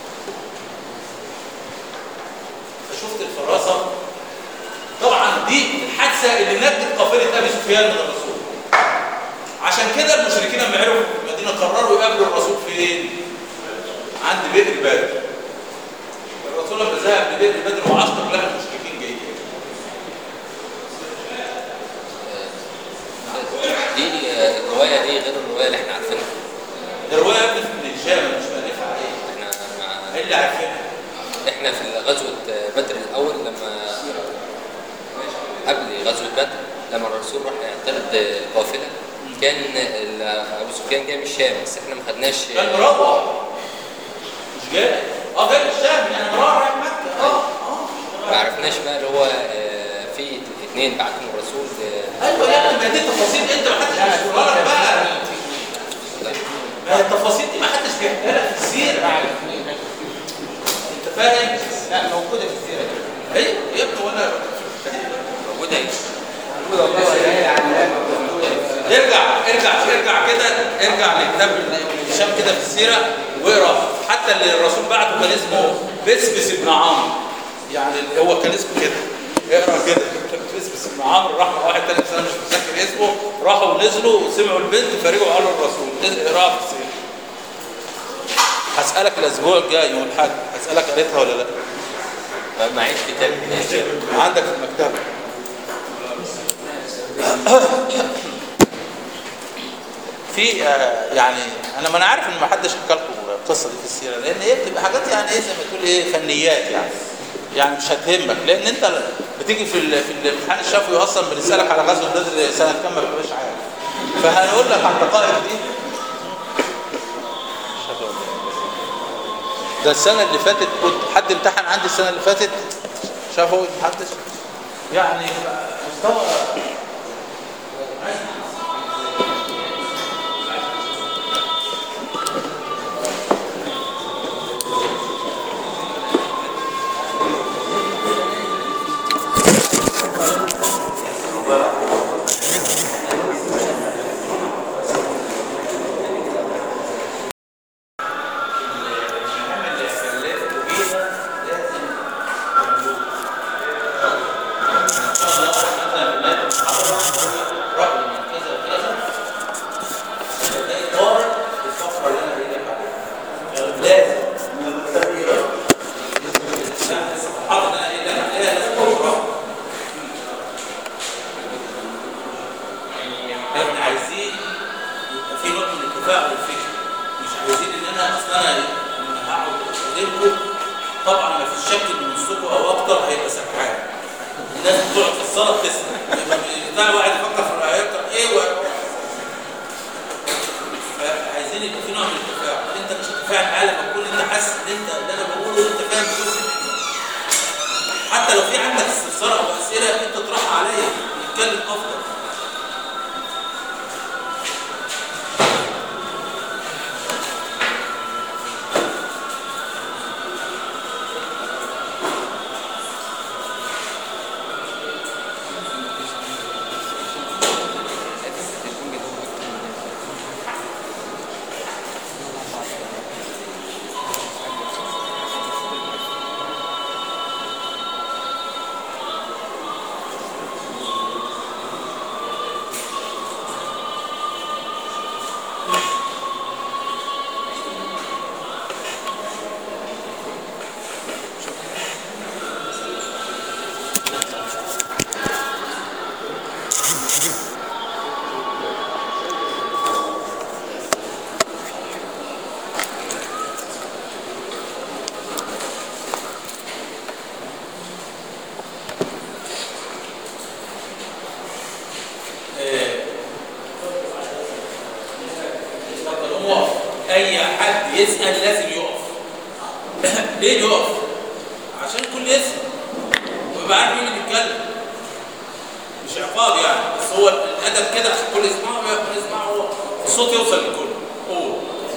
فشفت الفراسه طبعا دي الحادثه اللي نجت قافله ابي سفيان من الرسول عشان كده المشركين لما عرفوا في المدينه قرروا يقابلوا الرسول فين؟ عند بئر بدر الرسول لما ذهب لبئر بدر وعسكر لها المشركين جايين دي آه، الروايه دي غير الروايه اللي احنا عارفينها الروايه يا ابني من الهشام مش مالفه عليه احنا مع ايه اللي عارفينها احنا في غزوه بدر الاول لما قبل غزوه بدر لما الرسول راح يعترض قافله كان ال- ابو سفيان جاي من الشام بس احنا ما خدناش كان مروح مش جاي اه جاي من الشام يعني مروح رايح مكه اه ما اه عرفناش بقى اللي هو آه، في اثنين بعتهم الرسول آه، ايوه يا ابني ما دي تفاصيل انت ما حدش بيشرحها لك بقى ما هي التفاصيل دي ما حدش بيحكيها لك في السيره انت فاهم؟ لا موجوده في السيره ايوه يا ابني وانا موجوده ايه؟ ارجع ارجع ارجع كده ارجع لكتاب هشام كده في السيره واقرا حتى اللي الرسول بعته كان اسمه بسبس بن عمرو يعني هو كان اسمه كده اقرا كده بسبس اسم عمرو راح مع واحد تاني بس انا مش متذكر اسمه راحوا نزلوا وسمعوا البنت فرجعوا قالوا الرسول نزل اقراها في السيره هسألك الأسبوع الجاي يوم الحد هسألك قريتها ولا لا؟ معيش كتاب عندك في المكتبة في آه، يعني انا ما انا عارف ان ما حدش حكى لكم القصه دي في السيره لان هي بتبقى حاجات يعني ايه زي ما تقول ايه فنيات يعني يعني مش هتهمك لان انت بتيجي في ال- في الامتحان الشفوي اصلا بنسالك على غزو النذر سنه كام ما بتبقاش عارف فهنقول لك على الدقائق دي ده السنه اللي فاتت كنت حد امتحن عندي السنه اللي فاتت شافوا محدش يعني مستوى احنا عايزين يبقى في نوع من التفاعل الفكري مش عايزين ان انا اصلا انا لما هقعد اقدمكم طبعا ما فيش شك ان نصكم او اكتر هيبقى سرحان الناس بتقعد في الصلاه بتسمع يبقى بتاع واحد يفكر في هيقرا ايه و... فعايزين يبقى في نوع من التفاعل انت مش هتتفاعل معايا لما تكون انت حاسس ان انت اللي انا بقوله انت فاهم جزء منه حتى لو في عندك استفسار او اسئله انت تطرحها عليا نتكلم افضل اتفضل قوم اقف اي حد يسال لازم يقف ليه يقف عشان الكل يسمع ويبقى عارف مين اللي بيتكلم مش عقاب يعني بس هو الادب كده عشان الكل يسمعه ويبقى يسمعه هو الصوت يوصل للكل قول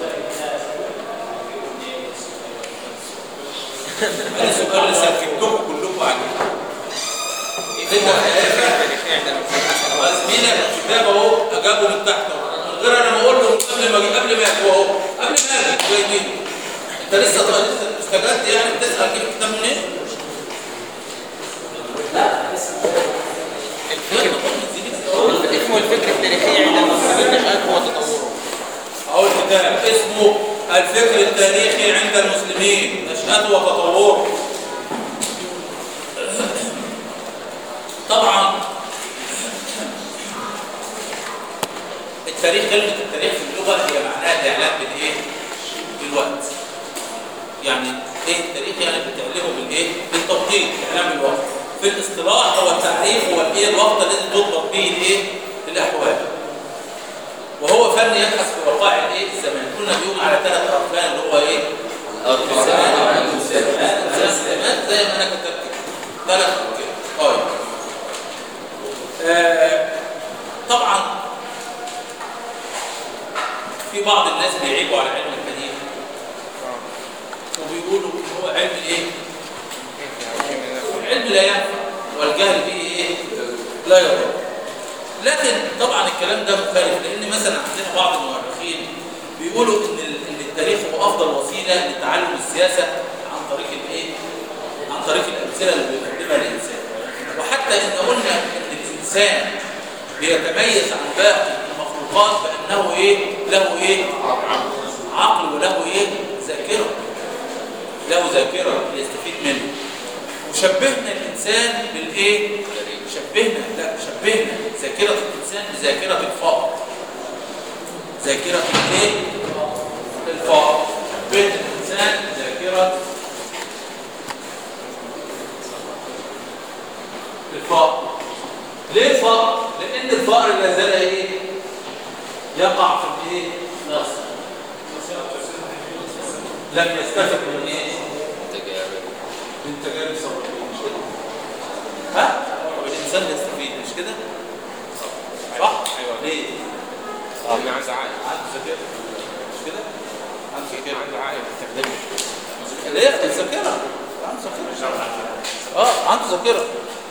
انا سؤال اللي سكتكم كلكم عليه انت زميلك الكتاب اهو اجابه من تحت اهو من غير انا ما اقول له قبل ما اجي قبل ما اجي اهو قبل ما اجي جايبينه انت لسه لسه استجدت يعني بتسال جيب الكتاب منين؟ اسمه الفكر التاريخي عند المسلمين نشأته وتطوره اهو الكتاب اسمه الفكر التاريخي عند المسلمين نشأته وتطوره طبعا التاريخ كلمة التاريخ في اللغة هي معناها الإعلام بالإيه؟ بالوقت. يعني إيه التاريخ؟ يعني بتعلمه بالإيه؟ بالتوقيت، إعلام بالوقت. في الاصطلاح هو التعريف هو الإيه؟ الوقت الذي تضبط به الإيه؟ الأحوال. وهو فن يبحث في وقائع الإيه؟ الزمان. قلنا بيقوم على ثلاث أركان اللي هو إيه؟ الزمان والزمان والزمان زي ما أنا كتبت كده. ثلاث أركان. طيب. آه طبعا في بعض الناس بيعيبوا على علم الحديث وبيقولوا ان هو علم ايه؟ العلم لا ينفع والجهل به ايه؟ لا يضر لكن طبعا الكلام ده مخالف لان مثلا عندنا بعض المؤرخين بيقولوا ان ال- ان التاريخ هو افضل وسيله لتعلم السياسه عن طريق الايه؟ عن طريق الامثله اللي بيقدمها الانسان وحتى ان قلنا ان الانسان بيتميز عن باقي المخلوقات بانه ايه له ايه عقل وله ايه ذاكره له ذاكره يستفيد منه وشبهنا الانسان بالايه شبهنا لا شبهنا ذاكره الانسان بذاكره الفأر ذاكره الايه الفأر شبهنا الانسان بذاكره الفأر ليه الفأر؟ لأن الفأر لا زال ايه؟ يقع في الايه؟ نص لم يستفد من ايه؟ تجارب من تجارب سابقين مش كده؟ ها؟ الإنسان يستفيد مش كده؟ صح؟ أيوة. ليه؟ انا عايز عقل عنده ذاكرة مش كده؟ عنده ذاكرة عنده عقل بيستخدمه ليه؟ الذاكرة عنده ذاكرة اه عنده ذاكرة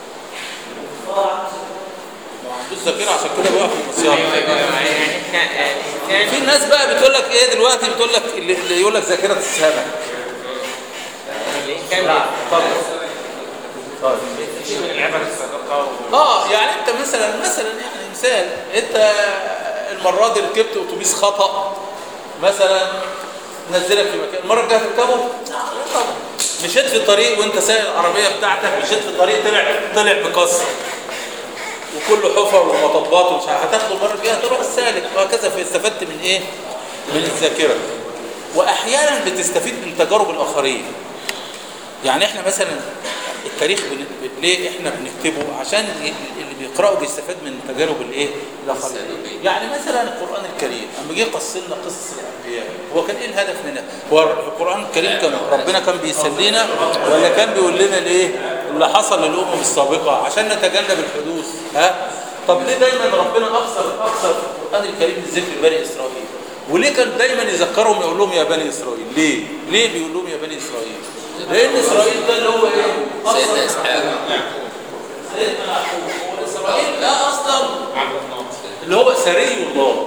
ما عندوش ذاكرة عشان كده بيقع في ايوه المصيام ايوه يعني احنا آه، في الانسان ناس بقى بتقول لك ايه دلوقتي بتقول لك اللي اللي يقول لك ذاكرة السمك الانسان طب بيستفيد من العبر السابقه و- اه يعني انت مثلا مثلا يعني مثال انت المره دي ركبت اتوبيس خطا مثلا نزلك في مكان المره الجايه تركبه لا طبعا مشيت في الطريق وانت سايق العربيه بتاعتك مشيت في الطريق طلع طلع بكسر وكله حفر ومطبات ومش عارف هتاخده المره الجايه تروح السالك وهكذا فاستفدت من ايه؟ من الذاكره واحيانا بتستفيد من تجارب الاخرين يعني احنا مثلا التاريخ بن... ب- ليه احنا بنكتبه عشان ي- اللي بيقرأه بيستفاد من تجارب الايه الاخرين السلبية. يعني مثلا القرآن الكريم اما جه قص لنا قصص الانبياء هو كان ايه الهدف منها هو القرآن الكريم كان ربنا كان بيسلينا ولا كان بيقول لنا الايه اللي حصل للامم السابقة عشان نتجنب الحدوث ها طب ليه دايما ربنا اكثر اكثر في القرآن الكريم من ذكر بني اسرائيل وليه كان دايما يذكرهم يقول لهم يا بني اسرائيل ليه ليه بيقول لهم يا بني اسرائيل لان اسرائيل ده اللي هو ايه سيدنا أصلاً اسحاق سيدنا يعقوب هو اسرائيل ده اصلا عبد الله اللي هو سري الله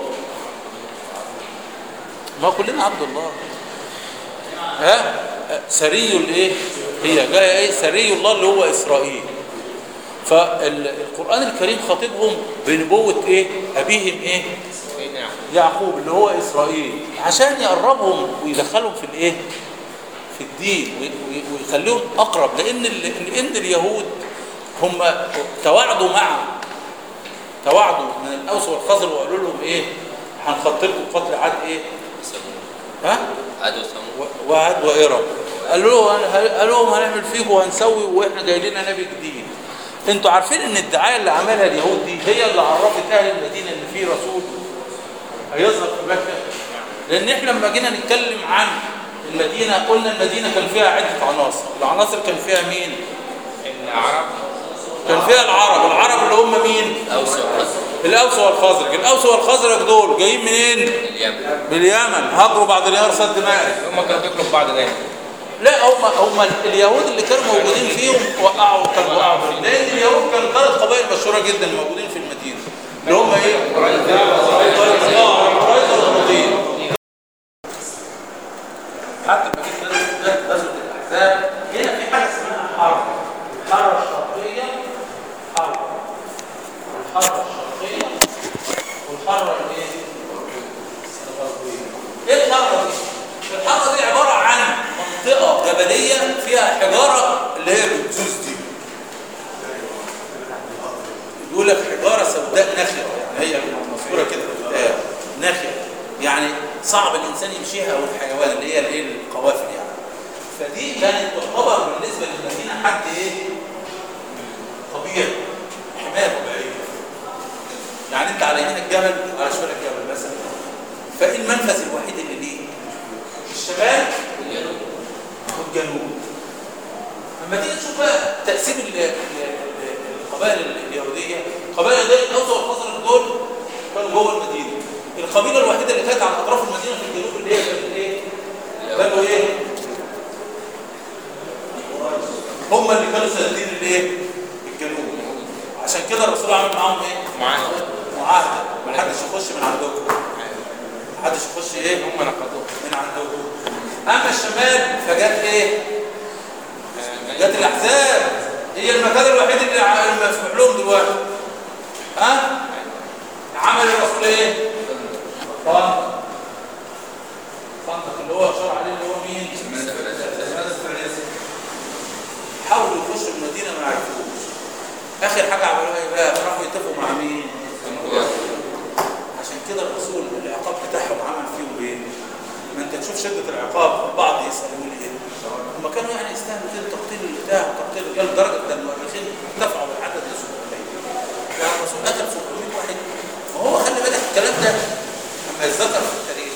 ما كلنا عبد الله ها سري الايه هي جايه ايه سري الله اللي هو اسرائيل فالقران الكريم خاطبهم بنبوه ايه ابيهم ايه سيدنا يعقوب يعقوب اللي هو اسرائيل عشان يقربهم ويدخلهم في الايه في الدين وي- وي- ويخليهم اقرب لان ال- لان اليهود هم تواعدوا مع تواعدوا من الاوس والخزر وقالوا لهم ايه هنخطط لكم قتل عاد ايه ثمود ها عاد وثمود و- وعاد وإرم قالوا له هن- قالوا لهم هنعمل فيكم وهنسوي واحنا جاي لنا نبي جديد انتوا عارفين ان الدعايه اللي عملها اليهود دي هي اللي عرفت اهل المدينه ان في رسول هيظهر في مكه لان احنا لما جينا نتكلم عن المدينه قلنا المدينه كان فيها عده عناصر العناصر كان فيها مين العرب كان فيها العرب العرب اللي هم مين اوس وخزرج الاوس والخزرج الاوس والخزرج دول جايين منين اليمن باليمن هاجروا بعد نهار سد مارس هم كانوا بياكلوا في بعض دايما لا هم هم اليهود اللي كانوا موجودين فيهم وقعوا كانوا وقعوا فيهم لان اليهود كانوا ثلاث قبائل مشهوره جدا موجودين في المدينه اللي هم ايه؟ اه قريظه والنضير حتى لما جيت غزوه غزوه الاحزاب هنا في حاجه اسمها حرب الحرب الشرقيه حرب الحرب الشرقيه والحرب الايه؟ الغربيه ايه الحرب دي؟ الحرب دي عباره عن منطقه جبليه فيها حجاره اللي هي الجوز دي يقول لك حجاره سوداء نخله يعني هي مذكوره كده في الآية نخله يعني صعب الانسان يمشيها او الحيوان اللي هي الايه القوافل يعني فدي كانت تعتبر بالنسبه للمدينه حد ايه طبيعي حمايه طبيعيه يعني انت على يمين الجبل على شمال الجبل مثلا فايه المنفذ الوحيد اللي ليه الشمال والجنوب والجنوب لما تيجي تشوف بقى تقسيم ال- ال- ال- القبائل اليهوديه القبائل اليهوديه الاوس والخزرج دول كانوا جوه المدينه القبيله الوحيده اللي كانت على اطراف المدينه في الجنوب اللي هي كانت ايه؟ كانوا ايه؟ هم اللي كانوا سادين الايه؟ الجنوب عشان كده الرسول عمل معاهم ايه؟ معاهده معاهده ما حدش يخش من عندكم ما حدش يخش ايه؟ هم نقضوه من عندكم اما الشمال فجت ايه؟ جت الاحزاب هي المكان الوحيد اللي ع- المفتوح لهم دلوقتي عمل الرسول ايه؟ طنطا طنطا اللي هو اشار عليه اللي هو مين؟ سلمان الفارسي حاولوا يخشوا المدينه ما عرفوش اخر حاجه عملوها ايه بقى؟ راحوا يتفقوا مع مين؟ عشان كده الرسول العقاب بتاعهم عمل فيهم ايه؟ ما انت تشوف شده العقاب البعض يسال يقول ايه؟ هم كانوا يعني يستاهلوا كده تقتيل البتاع وتقتيل الرجال لدرجه ان المؤرخين ارتفعوا بالعدد ل 700 يعني الرسول قتل 700 واحد ما هو خلي بالك الكلام ده لما يتذكر في التاريخ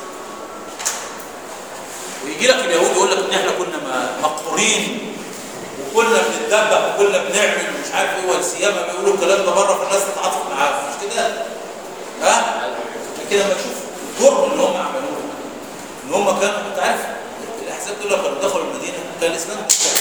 ويجي لك اليهود يقول لك ان احنا كنا م- مقهورين وكنا بنتدبح وكنا بنعمل ومش عارف ايه والسيامه بيقولوا الكلام ده بره فالناس تتعاطف معاه مش كده؟ ها؟ كده لما تشوف الجرم اللي هم عملوه ان هم كانوا انت عارف الاحزاب دول لما كانوا دخلوا المدينه كان الاسلام مختلف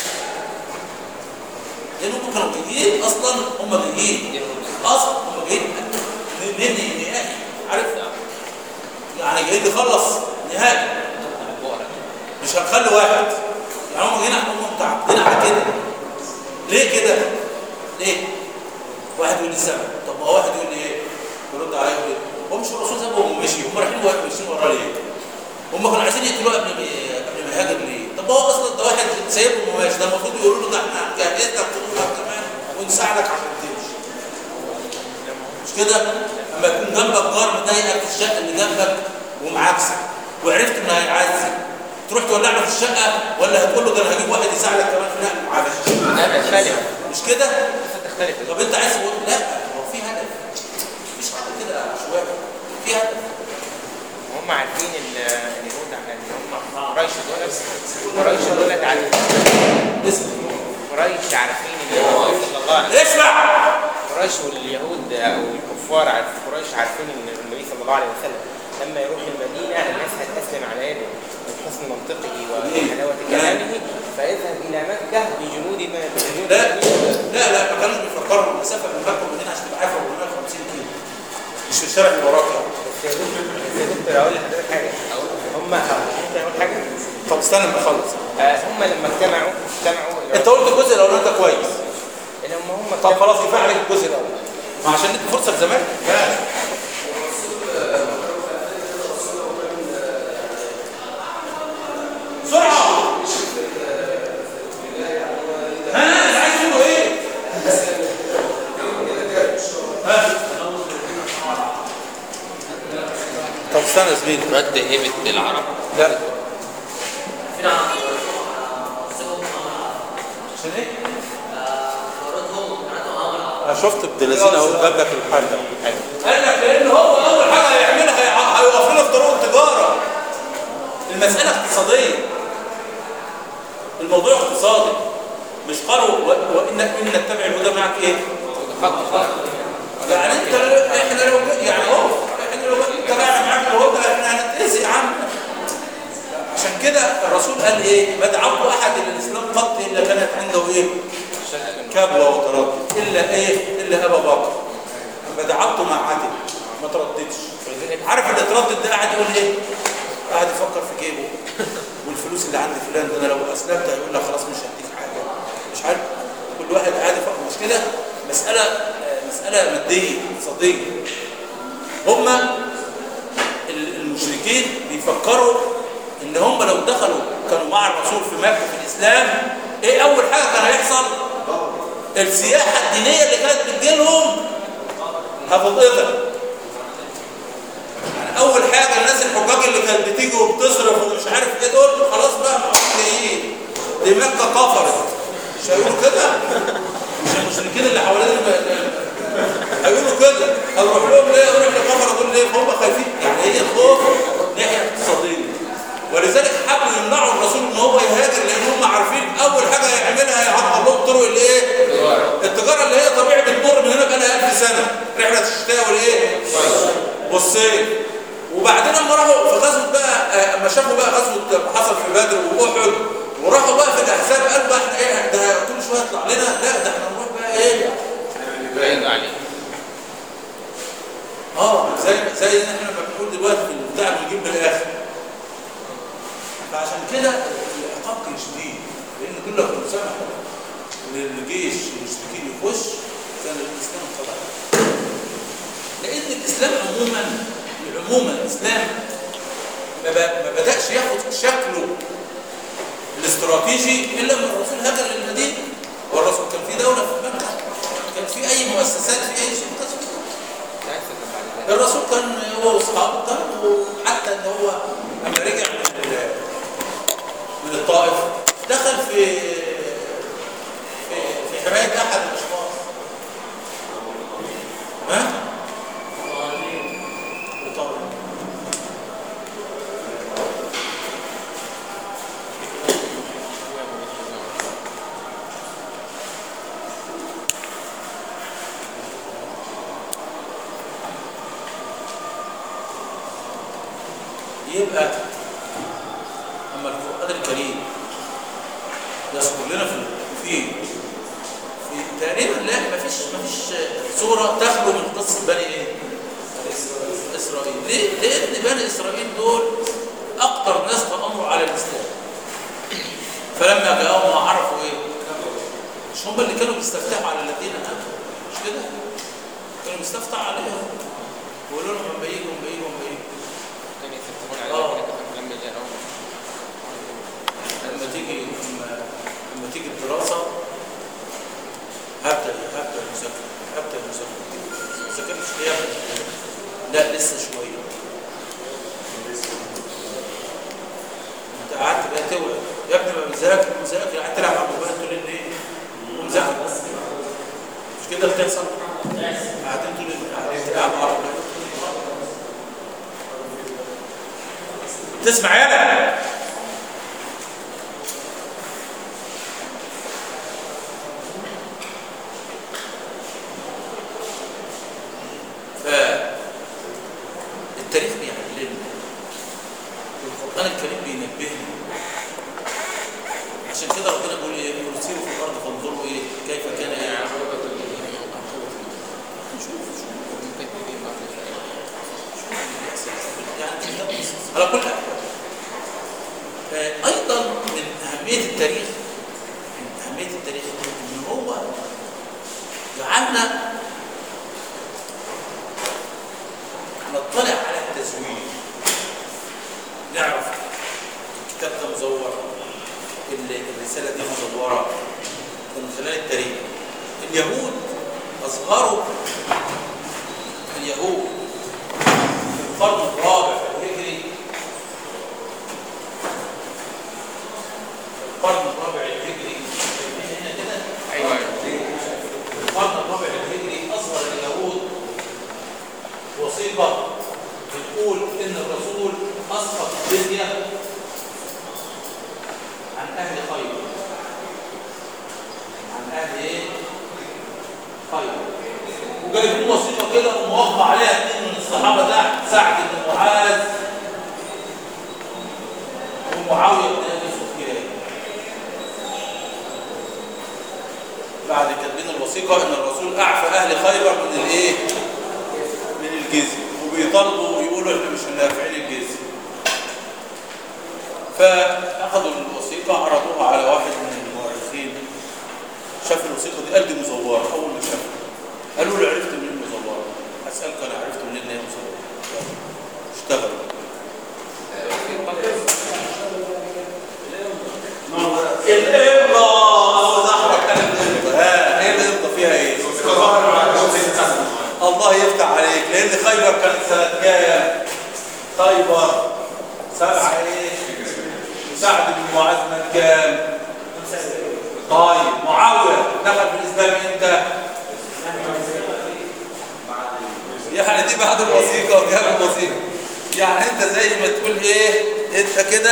لان هم كانوا جايين اصلا هم جايين اصلا هم جايين ننهي نهائي عارف يعني جايين نخلص نهائي مش هنخلي واحد يعني هم جايين هم متعاقدين على كده ليه كده؟ ليه؟ واحد يقول لي السبب طب ما هو واحد يقول لي ايه؟ يرد عليا يقول لي هو مش الرسول سابهم ومشي هم رايحين ورا- ماشيين وراه ليه؟ هم كانوا عايزين يقتلوه قبل ما قبل ما يهاجر ليه؟ طب هو اصلا ده واحد سايبهم وماشي ده المفروض يقولوا له ده احنا جهزنا قتلوك كمان ونساعدك عشان تمشي مش كده؟ اما يكون جنبك جار مضايقك في الشقه اللي جنبك ومعاكسك وعرفت انه هيعزك تروح تولع له في الشقه ولا هتقول له ده انا هجيب واحد يساعدك كمان في نقل المعافى لا تختلف مش كده؟ تختلف طب انت عايز تقول لا هو في هدف مش كده عشوائي في هدف هم عارفين ال- اليهود على ان هم قريش دول قريش دول عارفين اسمع قريش عارفين ان النبي صلى الله عليه وسلم اسمع قريش واليهود او الكفار عارف قريش عارفين ان النبي صلى الله عليه وسلم لما يروح المدينه الناس هتسلم على يده من حسن منطقه وحلاوه كلامه فيذهب الى مكه بجنود ما بجنود لا المدينة. لا لا ما كانوش بيفكروا المسافه من مكه ومدينه عشان تبقى عارفه 450 كيلو مش في الشارع اللي وراك يعني. بس يا دكتور بس يا دكتور اقول لحضرتك حاجه هم ممكن اقول حاجه طب استنى ما اخلص آه، هم لما اجتمعوا اجتمعوا انت قلت الجزء الاولاني ده كويس اللي هم هم طب خلاص كفايه عليك الجزء الاول ما عشان ندي فرصه لزمان بسرعه ها انت عايز تقول ايه ها طب استنى يا زميلي رد هيبة العرب لا عشان ايه؟ انا شفت ابن الذين اهو جاب لك الحل ده قال لك لان هو اول حاجه هيعملها هي- هيقف لنا في طرق التجاره المساله اقتصاديه الموضوع اقتصادي مش قالوا و- وان ان نتبع الهدى معك ايه؟ يعني انت لو- احنا لو يعني اهو احنا لو اتبعنا معاك الهدى احنا هنتأذي يا عم عشان كده الرسول قال ايه؟ ما دعوت احد الى الاسلام قط الا كانت عنده ايه؟ كبوه وتردد الا ايه؟ الا ابا بكر فدعبته مع عدل ما ترددش عارف اللي تردد ده قاعد يقول ايه؟ قاعد يفكر في جيبه والفلوس اللي عند فلان ده انا لو اسلمت هيقول لك خلاص مش هديك حاجه مش عارف كل واحد قاعد يفكر مش كده؟ مساله آه، مساله ماديه اقتصاديه هما ال- المشركين بيفكروا ان هم لو دخلوا كانوا مع الرسول في مكه في الاسلام ايه اول حاجه كان هيحصل السياحه الدينيه اللي كانت بتجيلهم هتتقطع يعني اول حاجه الناس الحجاج اللي كانت بتيجي وبتصرف ومش عارف ايه دول خلاص بقى ما جايين دي مكه كفرت مش هيقولوا كده مش المشركين اللي حوالين الم- هيقولوا كده هنروح لهم ليه هنروح للكفره دول ليه فهم خايفين يعني هي الخوف ناحيه اقتصاديه ولذلك حبوا يمنعوا الرسول ان هو يهاجر لان هم عارفين اول حاجه هيعملها هيعطل لهم طرق الايه؟ التجاره اللي هي طبيعي بتمر من هنا بقالها 1000 سنه رحله الشتاء والايه؟ والصيف وبعدين لما راحوا في غزوه بقى آه، اما شافوا بقى غزوه ما حصل في بدر واحد وراحوا بقى في الاحزاب قالوا بقى احنا ايه ده كل شويه يطلع لنا لا ده احنا نروح بقى ايه؟ بعيد عليه اه زي زي ان احنا لما بنقول دلوقتي في البتاع بنجيب من الاخر فعشان كده العقاب كان شديد لان دول لو كانوا سمحوا ان الجيش المشركين يخش كان الاسلام طبعا لان الاسلام عموما عموما الاسلام ما ب- ما بداش ياخد شكله الاستراتيجي الا لما الرسول هاجر للمدينه والرسول كان في دوله في مكه كان في اي مؤسسات في اي شيء ما كانش في لا يستخدم بعد ذلك الرسول كان هو واصحابه كانوا حتى ان هو لما رجع من ال- من الطائف دخل في في في حمايه احد الاشخاص ها؟ وطالب. يبقى اما القران الكريم يذكر لنا في في في تقريبا لا مفيش مفيش سوره تخلو من قصه بني ايه؟ اسرائيل ليه؟ لان بني اسرائيل دول اكتر ناس تامروا على الاسلام فلما جاءهم ما عرفوا ايه؟ مش هم اللي كانوا بيستفتحوا على الذين امنوا مش كده؟ كانوا بيستفتحوا عليهم ويقولوا لهم هم يجوا هم يجوا هم يجوا كان يستفتحون على آه. ذلك لما جاءهم لما تيجي لما, لما تيجي الدراسة هبدأ هبدأ المذاكرة هبدأ المذاكرة ما ذاكرتش ليه يا ابني؟ لا لسه شوية انت قعدت بقى توعد يا ابني ما بتذاكر مذاكر قاعد تلعب على الموبايل طول الليل ومذاكر بس مش كده بتحصل؟ قاعدين طول الليل قاعدين تلعبوا على الموبايل تسمع يالا فالتاريخ بيعلمنا والقرآن الكريم بينبهنا عشان كده ربنا بيقول ايه يقول سيروا في الارض فانظروا ايه كيف كان ايه شوف شوف يعني ده بس. على كل حال آه، ايضا من اهميه التاريخ من اهميه التاريخ ان هو جعلنا نطلع على التزوير نعرف الكتاب ده مزور ال- الرساله دي مزوره من خلال التاريخ اليهود اظهروا اليهود في القرن الرابع الهجري القرن الرابع الهجري شايفين هنا كده ايوه القرن الرابع الهجري اظهر اليهود وثيقه بتقول ان الرسول اسقط الجزيه عن اهل خيبر عن اهل ايه؟ خيبر وجايبين وثيقه كده وموقع عليها اثنين من الصحابه تحت سعد بن معاذ ومعاويه بن ابي سفيان بعد كاتبين الوثيقه ان الرسول اعفى اهل خيبر من الايه؟ من الجزيه وبيطالبوا ويقولوا احنا مش دافعين الجزيه فاخذوا الوثيقه عرضوها على واحد من المؤرخين شاف الوثيقه دي قال دي مزوره اول ما شافها قالوا له عرفت منين مزوره؟ اسالك انا عرفت منين ان هي مزوره؟ اشتغلوا الإبرة ظهرك كان الإبرة ها ايه الإبرة فيها ايه؟ الله يفتح عليك لأن خيبر كانت سنة كام؟ خيبر سبعة ايه؟ وسعد بن معاذ من كام؟ طيب معاوية دخل في الإسلام امتى؟ يعني دي بعد الوثيقة وجاب الوثيقة يعني انت زي ما تقول ايه انت كده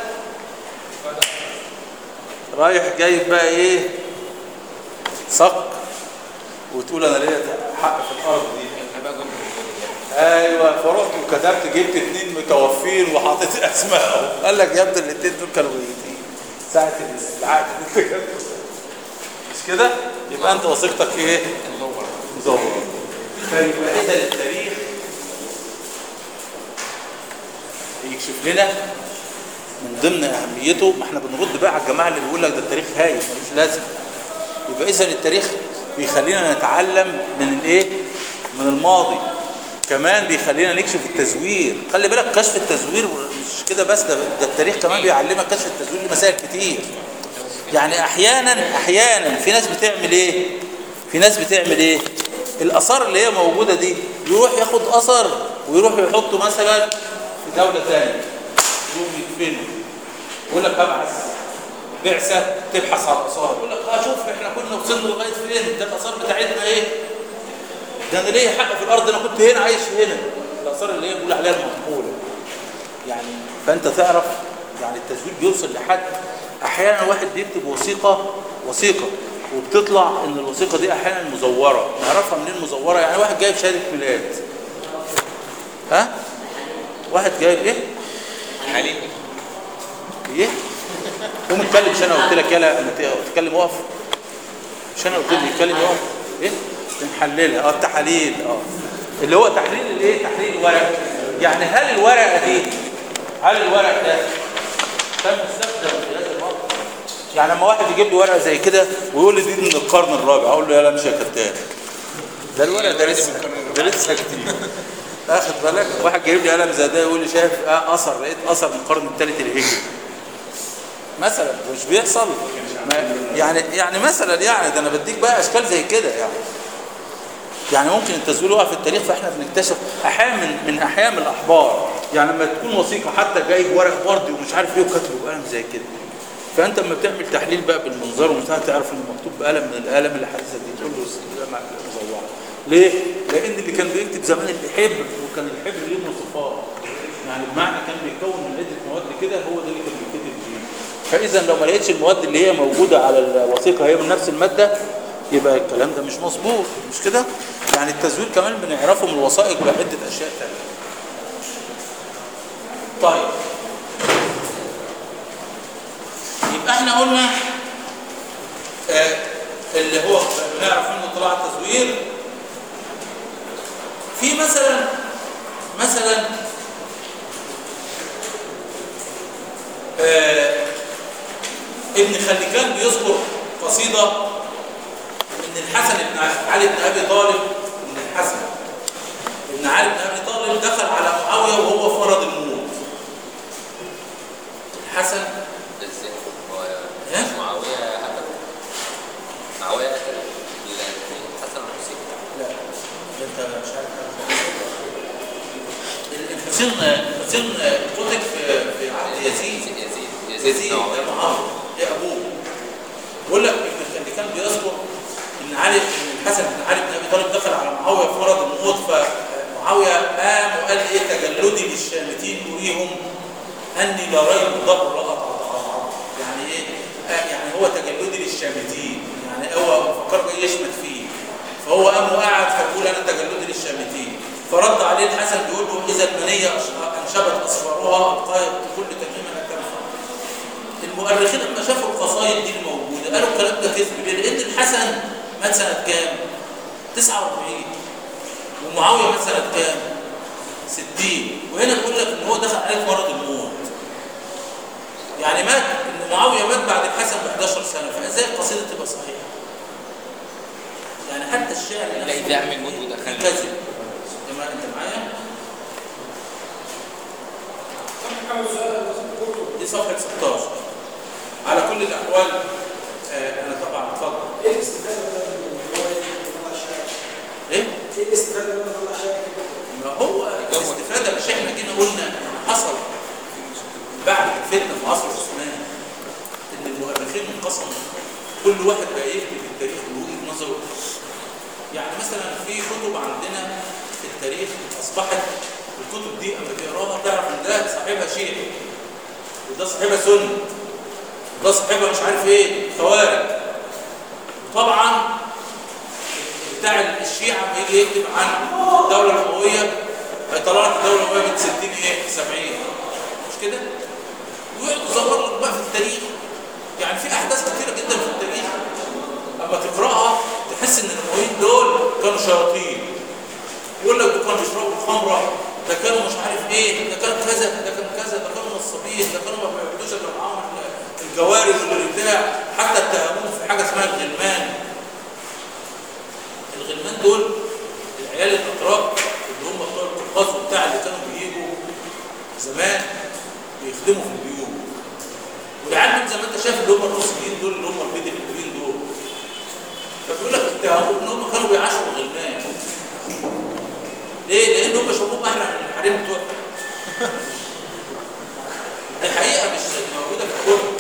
رايح جايب بقى ايه صك وتقول انا ليا حق في الارض دي احنا بقى جنب ايوه فرحت وكتبت جبت اثنين متوفين وحطيت اسمائهم قال لك يا ابني الاثنين دول كانوا ميتين ساعه العقد اللي انت جبته مش كده يبقى انت وثيقتك ايه مدور مزور فيبقى اذا التاريخ يكشف لنا من ضمن اهميته ما احنا بنرد بقى على الجماعه اللي بيقول لك ده التاريخ هايف ملوش لازمه يبقى اذا التاريخ بيخلينا نتعلم من الايه من الماضي كمان بيخلينا نكشف التزوير خلي بالك كشف التزوير مش كده بس ده, ده التاريخ كمان بيعلمك كشف التزوير لمسائل كتير يعني احيانا احيانا في ناس بتعمل ايه في ناس بتعمل ايه الاثار اللي هي موجوده دي يروح ياخد اثر ويروح يحطه مثلا في دوله ثانيه يروح يدفنه يقول لك ابعث بعثه تبحث عن الاثار يقول لك اه شوف احنا كنا وصلنا لغايه فين ده الاثار بتاعتنا ايه ده انا ليا حق في الارض انا كنت هنا عايش هنا الاثار اللي هي بيقول عليها المنقوله يعني فانت تعرف يعني التزوير بيوصل لحد احيانا واحد بيكتب وثيقه وثيقه وبتطلع ان الوثيقه دي احيانا مزوره نعرفها منين مزوره يعني واحد جايب شهاده ميلاد ها واحد جايب ايه حاليا ايه قوم اتكلم مش انا قلت لك يلا لما تتكلم اقف مش انا قلت لك اتكلم اقف ايه بنحللها اه التحاليل اه اللي هو تحليل الايه تحليل الورق يعني هل الورقه دي هل الورق ده تم استخدم في هذا الوقت يعني لما واحد يجيب لي ورقه زي كده ويقول لي دي من القرن الرابع اقول له يا لا مش يا كذاب ده الورق ده لسه ده لسه جديد اخد بالك واحد جايب لي قلم زي ده يقول لي شايف آه اثر لقيت اثر من القرن الثالث الهجري مثلا مش بيحصل ما يعني يعني مثلا يعني ده انا بديك بقى اشكال زي كده يعني يعني ممكن التزوير يقع في التاريخ فاحنا بنكتشف احيانا من, من احيان الاحبار يعني لما تكون وثيقه حتى جايب ورق وردي ومش عارف ايه وكاتبه بقلم زي كده فانت لما بتعمل تحليل بقى بالمنظار وبتاع تعرف انه مكتوب بقلم من القلم اللي حديثه دي تقول له ده مزوره ليه؟ لان اللي كان بيكتب زمان الحبر وكان الحبر ليه مواصفات يعني بمعنى كان بيتكون من عده مواد كده هو ده اللي كان بيتكتب فيه فاذا لو ما لقيتش المواد اللي هي موجوده على الوثيقه هي من نفس الماده يبقى الكلام ده مش مظبوط مش كده يعني التزوير كمان بنعرفه من الوثائق بعده اشياء ثانيه طيب يبقى احنا قلنا آه اللي هو بنعرف منه طلع التزوير في مثلا مثلا آه ابن خليكان بيذكر قصيده ان الحسن بن علي بن ابي طالب ان الحسن ابن علي بن ابي طالب دخل على معاويه وهو فرض الموت الحسن ازاي هو ها؟ مش معاويه قتل معاويه قتل الحسن والحسين لا انت مش عارف الحسين الحسين قتل في في عهد يزيد يزيد يزيد يزيد بن ده معاويه معاويه ده ابوه بقول لك اللي كان بيذكر ان علي ان الحسن بن علي بن ابي طالب دخل على معاويه فرض الموت فمعاويه قام وقال ايه تجلدي للشامتين اريهم اني لا ريب ضبر اطعم يعني ايه آه يعني هو تجلدي للشامتين يعني هو فكر جاي يشمت فيه فهو قام وقعد فبيقول انا تجلدي للشامتين فرد عليه الحسن بيقول له اذا المنيه أش- انشبت اصفارها القائد كل تميما لا تنفع المؤرخين لما شافوا القصايد دي الموجوده قالوا الكلام ده كذب ليه؟ لان الحسن مات سنه كام؟ 49 ومعاويه مات سنه كام؟ 60 وهنا بيقول لك ان هو دخل عليه مرض الموت يعني مات ان معاويه مات بعد الحسن ب 11 سنه فازاي القصيده تبقى صحيحه؟ يعني حتى الشعر لا نفسه إذا عمل موت ودخل. كذب تمام انت معايا؟ دي صفحه 16 على كل الاحوال آه انا طبعا اتفضل ايه الاستفاده من الروايه دي من الله الشاعر؟ ايه؟ ايه الاستفاده من الله الشاعر؟ ما هو الاستفاده مش احنا جينا قلنا ان حصل بعد الفتنه في عصر عثمان ان المؤرخين انقسموا كل واحد بقى يكتب التاريخ بوجهه نظره يعني مثلا في كتب عندنا في التاريخ اصبحت الكتب دي اما تقراها تعرف ان ده صاحبها شيعي وده صاحبها سني وده صاحبها مش عارف ايه خوارج طبعا بتاع الشيعة لما يجي يكتب عن الدولة الأموية هيطلع لك الدولة الأموية من 60 إيه 70 مش كده؟ ويقعد يزور لك بقى في التاريخ يعني في أحداث كتيرة جدا في التاريخ أما تقرأها تحس إن الأمويين دول كانوا شياطين يقول لك دول كانوا بيشربوا الخمرة ده كانوا مش عارف إيه ده كان كذا ده كان كذا ده كانوا نصابين ده كانوا ما بيعبدوش إلا معاهم الجوارح والبتاع حتى اتهموهم في حاجة اسمها الغلمان الغلمان دول العيال الاتراك اللي هم بتوع يخدموا في البيوت والعيال دول زي ما انت شايف اللي هم الروسيين دول اللي هم البيض الحلوين دول فبيقول لك اتهموا ان هم كانوا بيعاشروا الغلمان ليه؟ لان هم شافوهم احلى من الحريم بتوعهم دي حقيقه مش موجوده في الكتب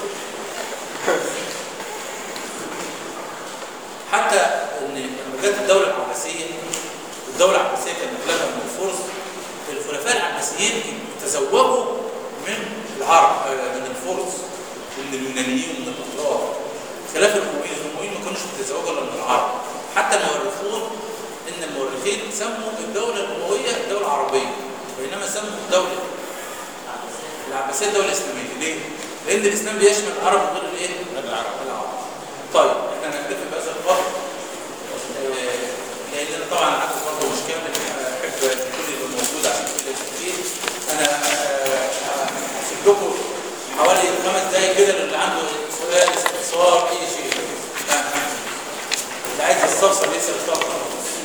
حتى ان لما جت الدوله العباسيه الدوله العباسيه كانت مغلبه من الفرس الخلفاء العباسيين تزوجوا من العرب آه، من الفرس ومن اليونانيين ومن الاتراك خلاف الامويين الامويين ما كانوش بيتزوجوا الا من العرب حتى المؤرخون ان المؤرخين سموا الدوله الامويه الدوله العربيه بينما سموا الدوله العباسيه الدوله الاسلاميه ليه؟ لان الاسلام بيشمل العرب وغير الايه؟ العرب العرب طيب احنا هنكتفي بهذا الفقر آه، لان انا طبعا عدد برضه مش كامل احب كل اللي موجود عشان كل التفكير انا آه، هسيب لكم حوالي خمس دقايق كده للي عنده سؤال استفسار اي شيء آه. اللي عايز يستفسر يسال اتفضل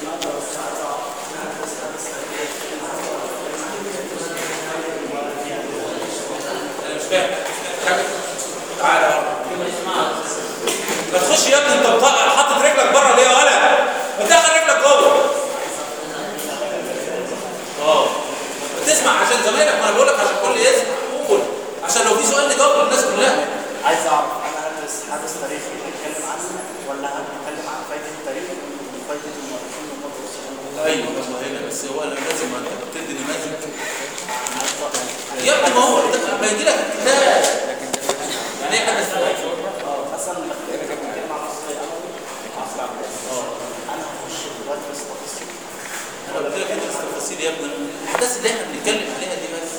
انا مش فاهم حاجه تعالى بره ما تخش يا ابني انت بطاقة حاطط رجلك بره ليه يا ولد؟ ما تدخل رجلك جوه. اه بتسمع عشان زمايلك ما انا بقول لك عشان الكل يسمع قول عشان لو في سؤال نجاوب للناس كلها. عايز اعرف انا هدرس حدث تاريخي نتكلم عنه ولا هنتكلم عن فايده التاريخ وفايده المؤرخين والمدرسين ايوه ما هنا بس هو انا لازم انت بتدي نماذج يا ابني ما هو ده- ما يجي لك الكتاب يعني ايه حدث تاريخي؟ اه مثلا لما بتتكلم عن عصر الاموي عصر العباس انا هخش دلوقتي بس تفاصيل انا قلت لك ادرس تفاصيل يا ابني الاحداث اللي احنا بنتكلم عليها دي بس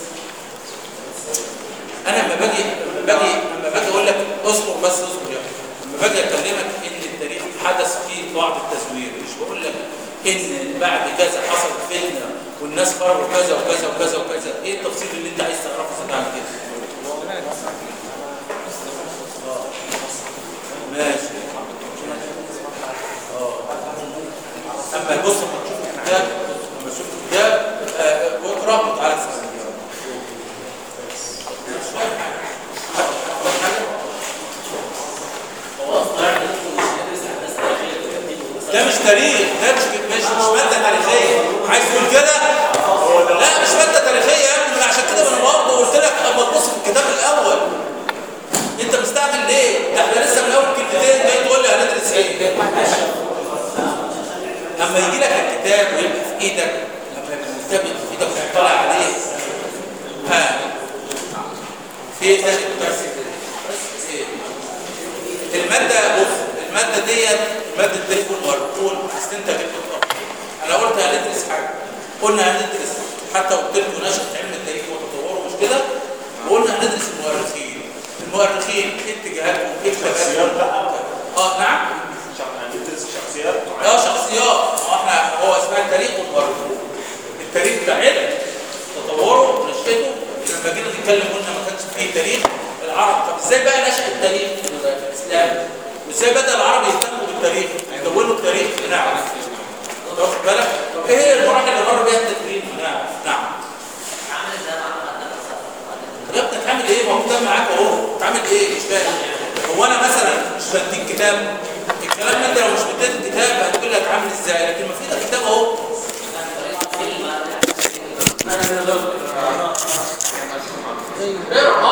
انا لما باجي لما باجي لما باجي اقول لك اصبر بس اصبر يا ابني لما باجي اكلمك ان التاريخ حدث فيه بعض التزوير مش بقول لك ان بعد كذا حصل فتنه والناس قرروا كذا وكذا وكذا وكذا ايه التفصيل اللي انت عايز تعرفه زي عن كده آه. ماشي اه اما بص لما تشوف الكتاب لما تشوف الكتاب آه، واقرا وتعالى اسالني مش فاهم حاجه فاهم حاجه ده مش تاريخ ده مش مش مش ماده تاريخيه عايز تقول كده لا مش ماده تاريخيه يا ابني عشان كده انا برضه قلت لك اما تبص في الكتاب الاول انت مستعجل ليه ده احنا لسه من اول كلمتين جاي تقول لي هندرس ايه لما يجي لك الكتاب ويبقى في ايدك لما يبقى الكتاب يبقى في ايدك وتطلع عليه ها في ايه تاني بس إيه؟ الماده بص الماده ديت ماده التاريخ والمؤرخون استنتج الخطاب انا قلت هندرس حاجه قلنا هندرس حتى قلت لكم نشأة علم التاريخ وتطوره مش كده وقلنا هندرس المؤرخين المؤرخين ايه اتجاهاتهم ايه شخصيات اختلافاتهم بقى اه نعم هندرس شخصيات اه شخصيات هو احنا هو اسمها التاريخ والمؤرخون التاريخ ده علم تطوره ونشأته لما جينا نتكلم قلنا ما كانش فيه تاريخ العرب طب ازاي بقى نشأ التاريخ في الاسلام وازاي بدأ العرب يهتموا بالتاريخ يدونوا التاريخ نعم واخد بالك طب ايه هي المراحل اللي مر بيها التدريب نعم نعم يا ابني تعمل ايه ما هو ده معاك اهو تعمل ايه مش فاهم هو انا مثلا مش بديك كتاب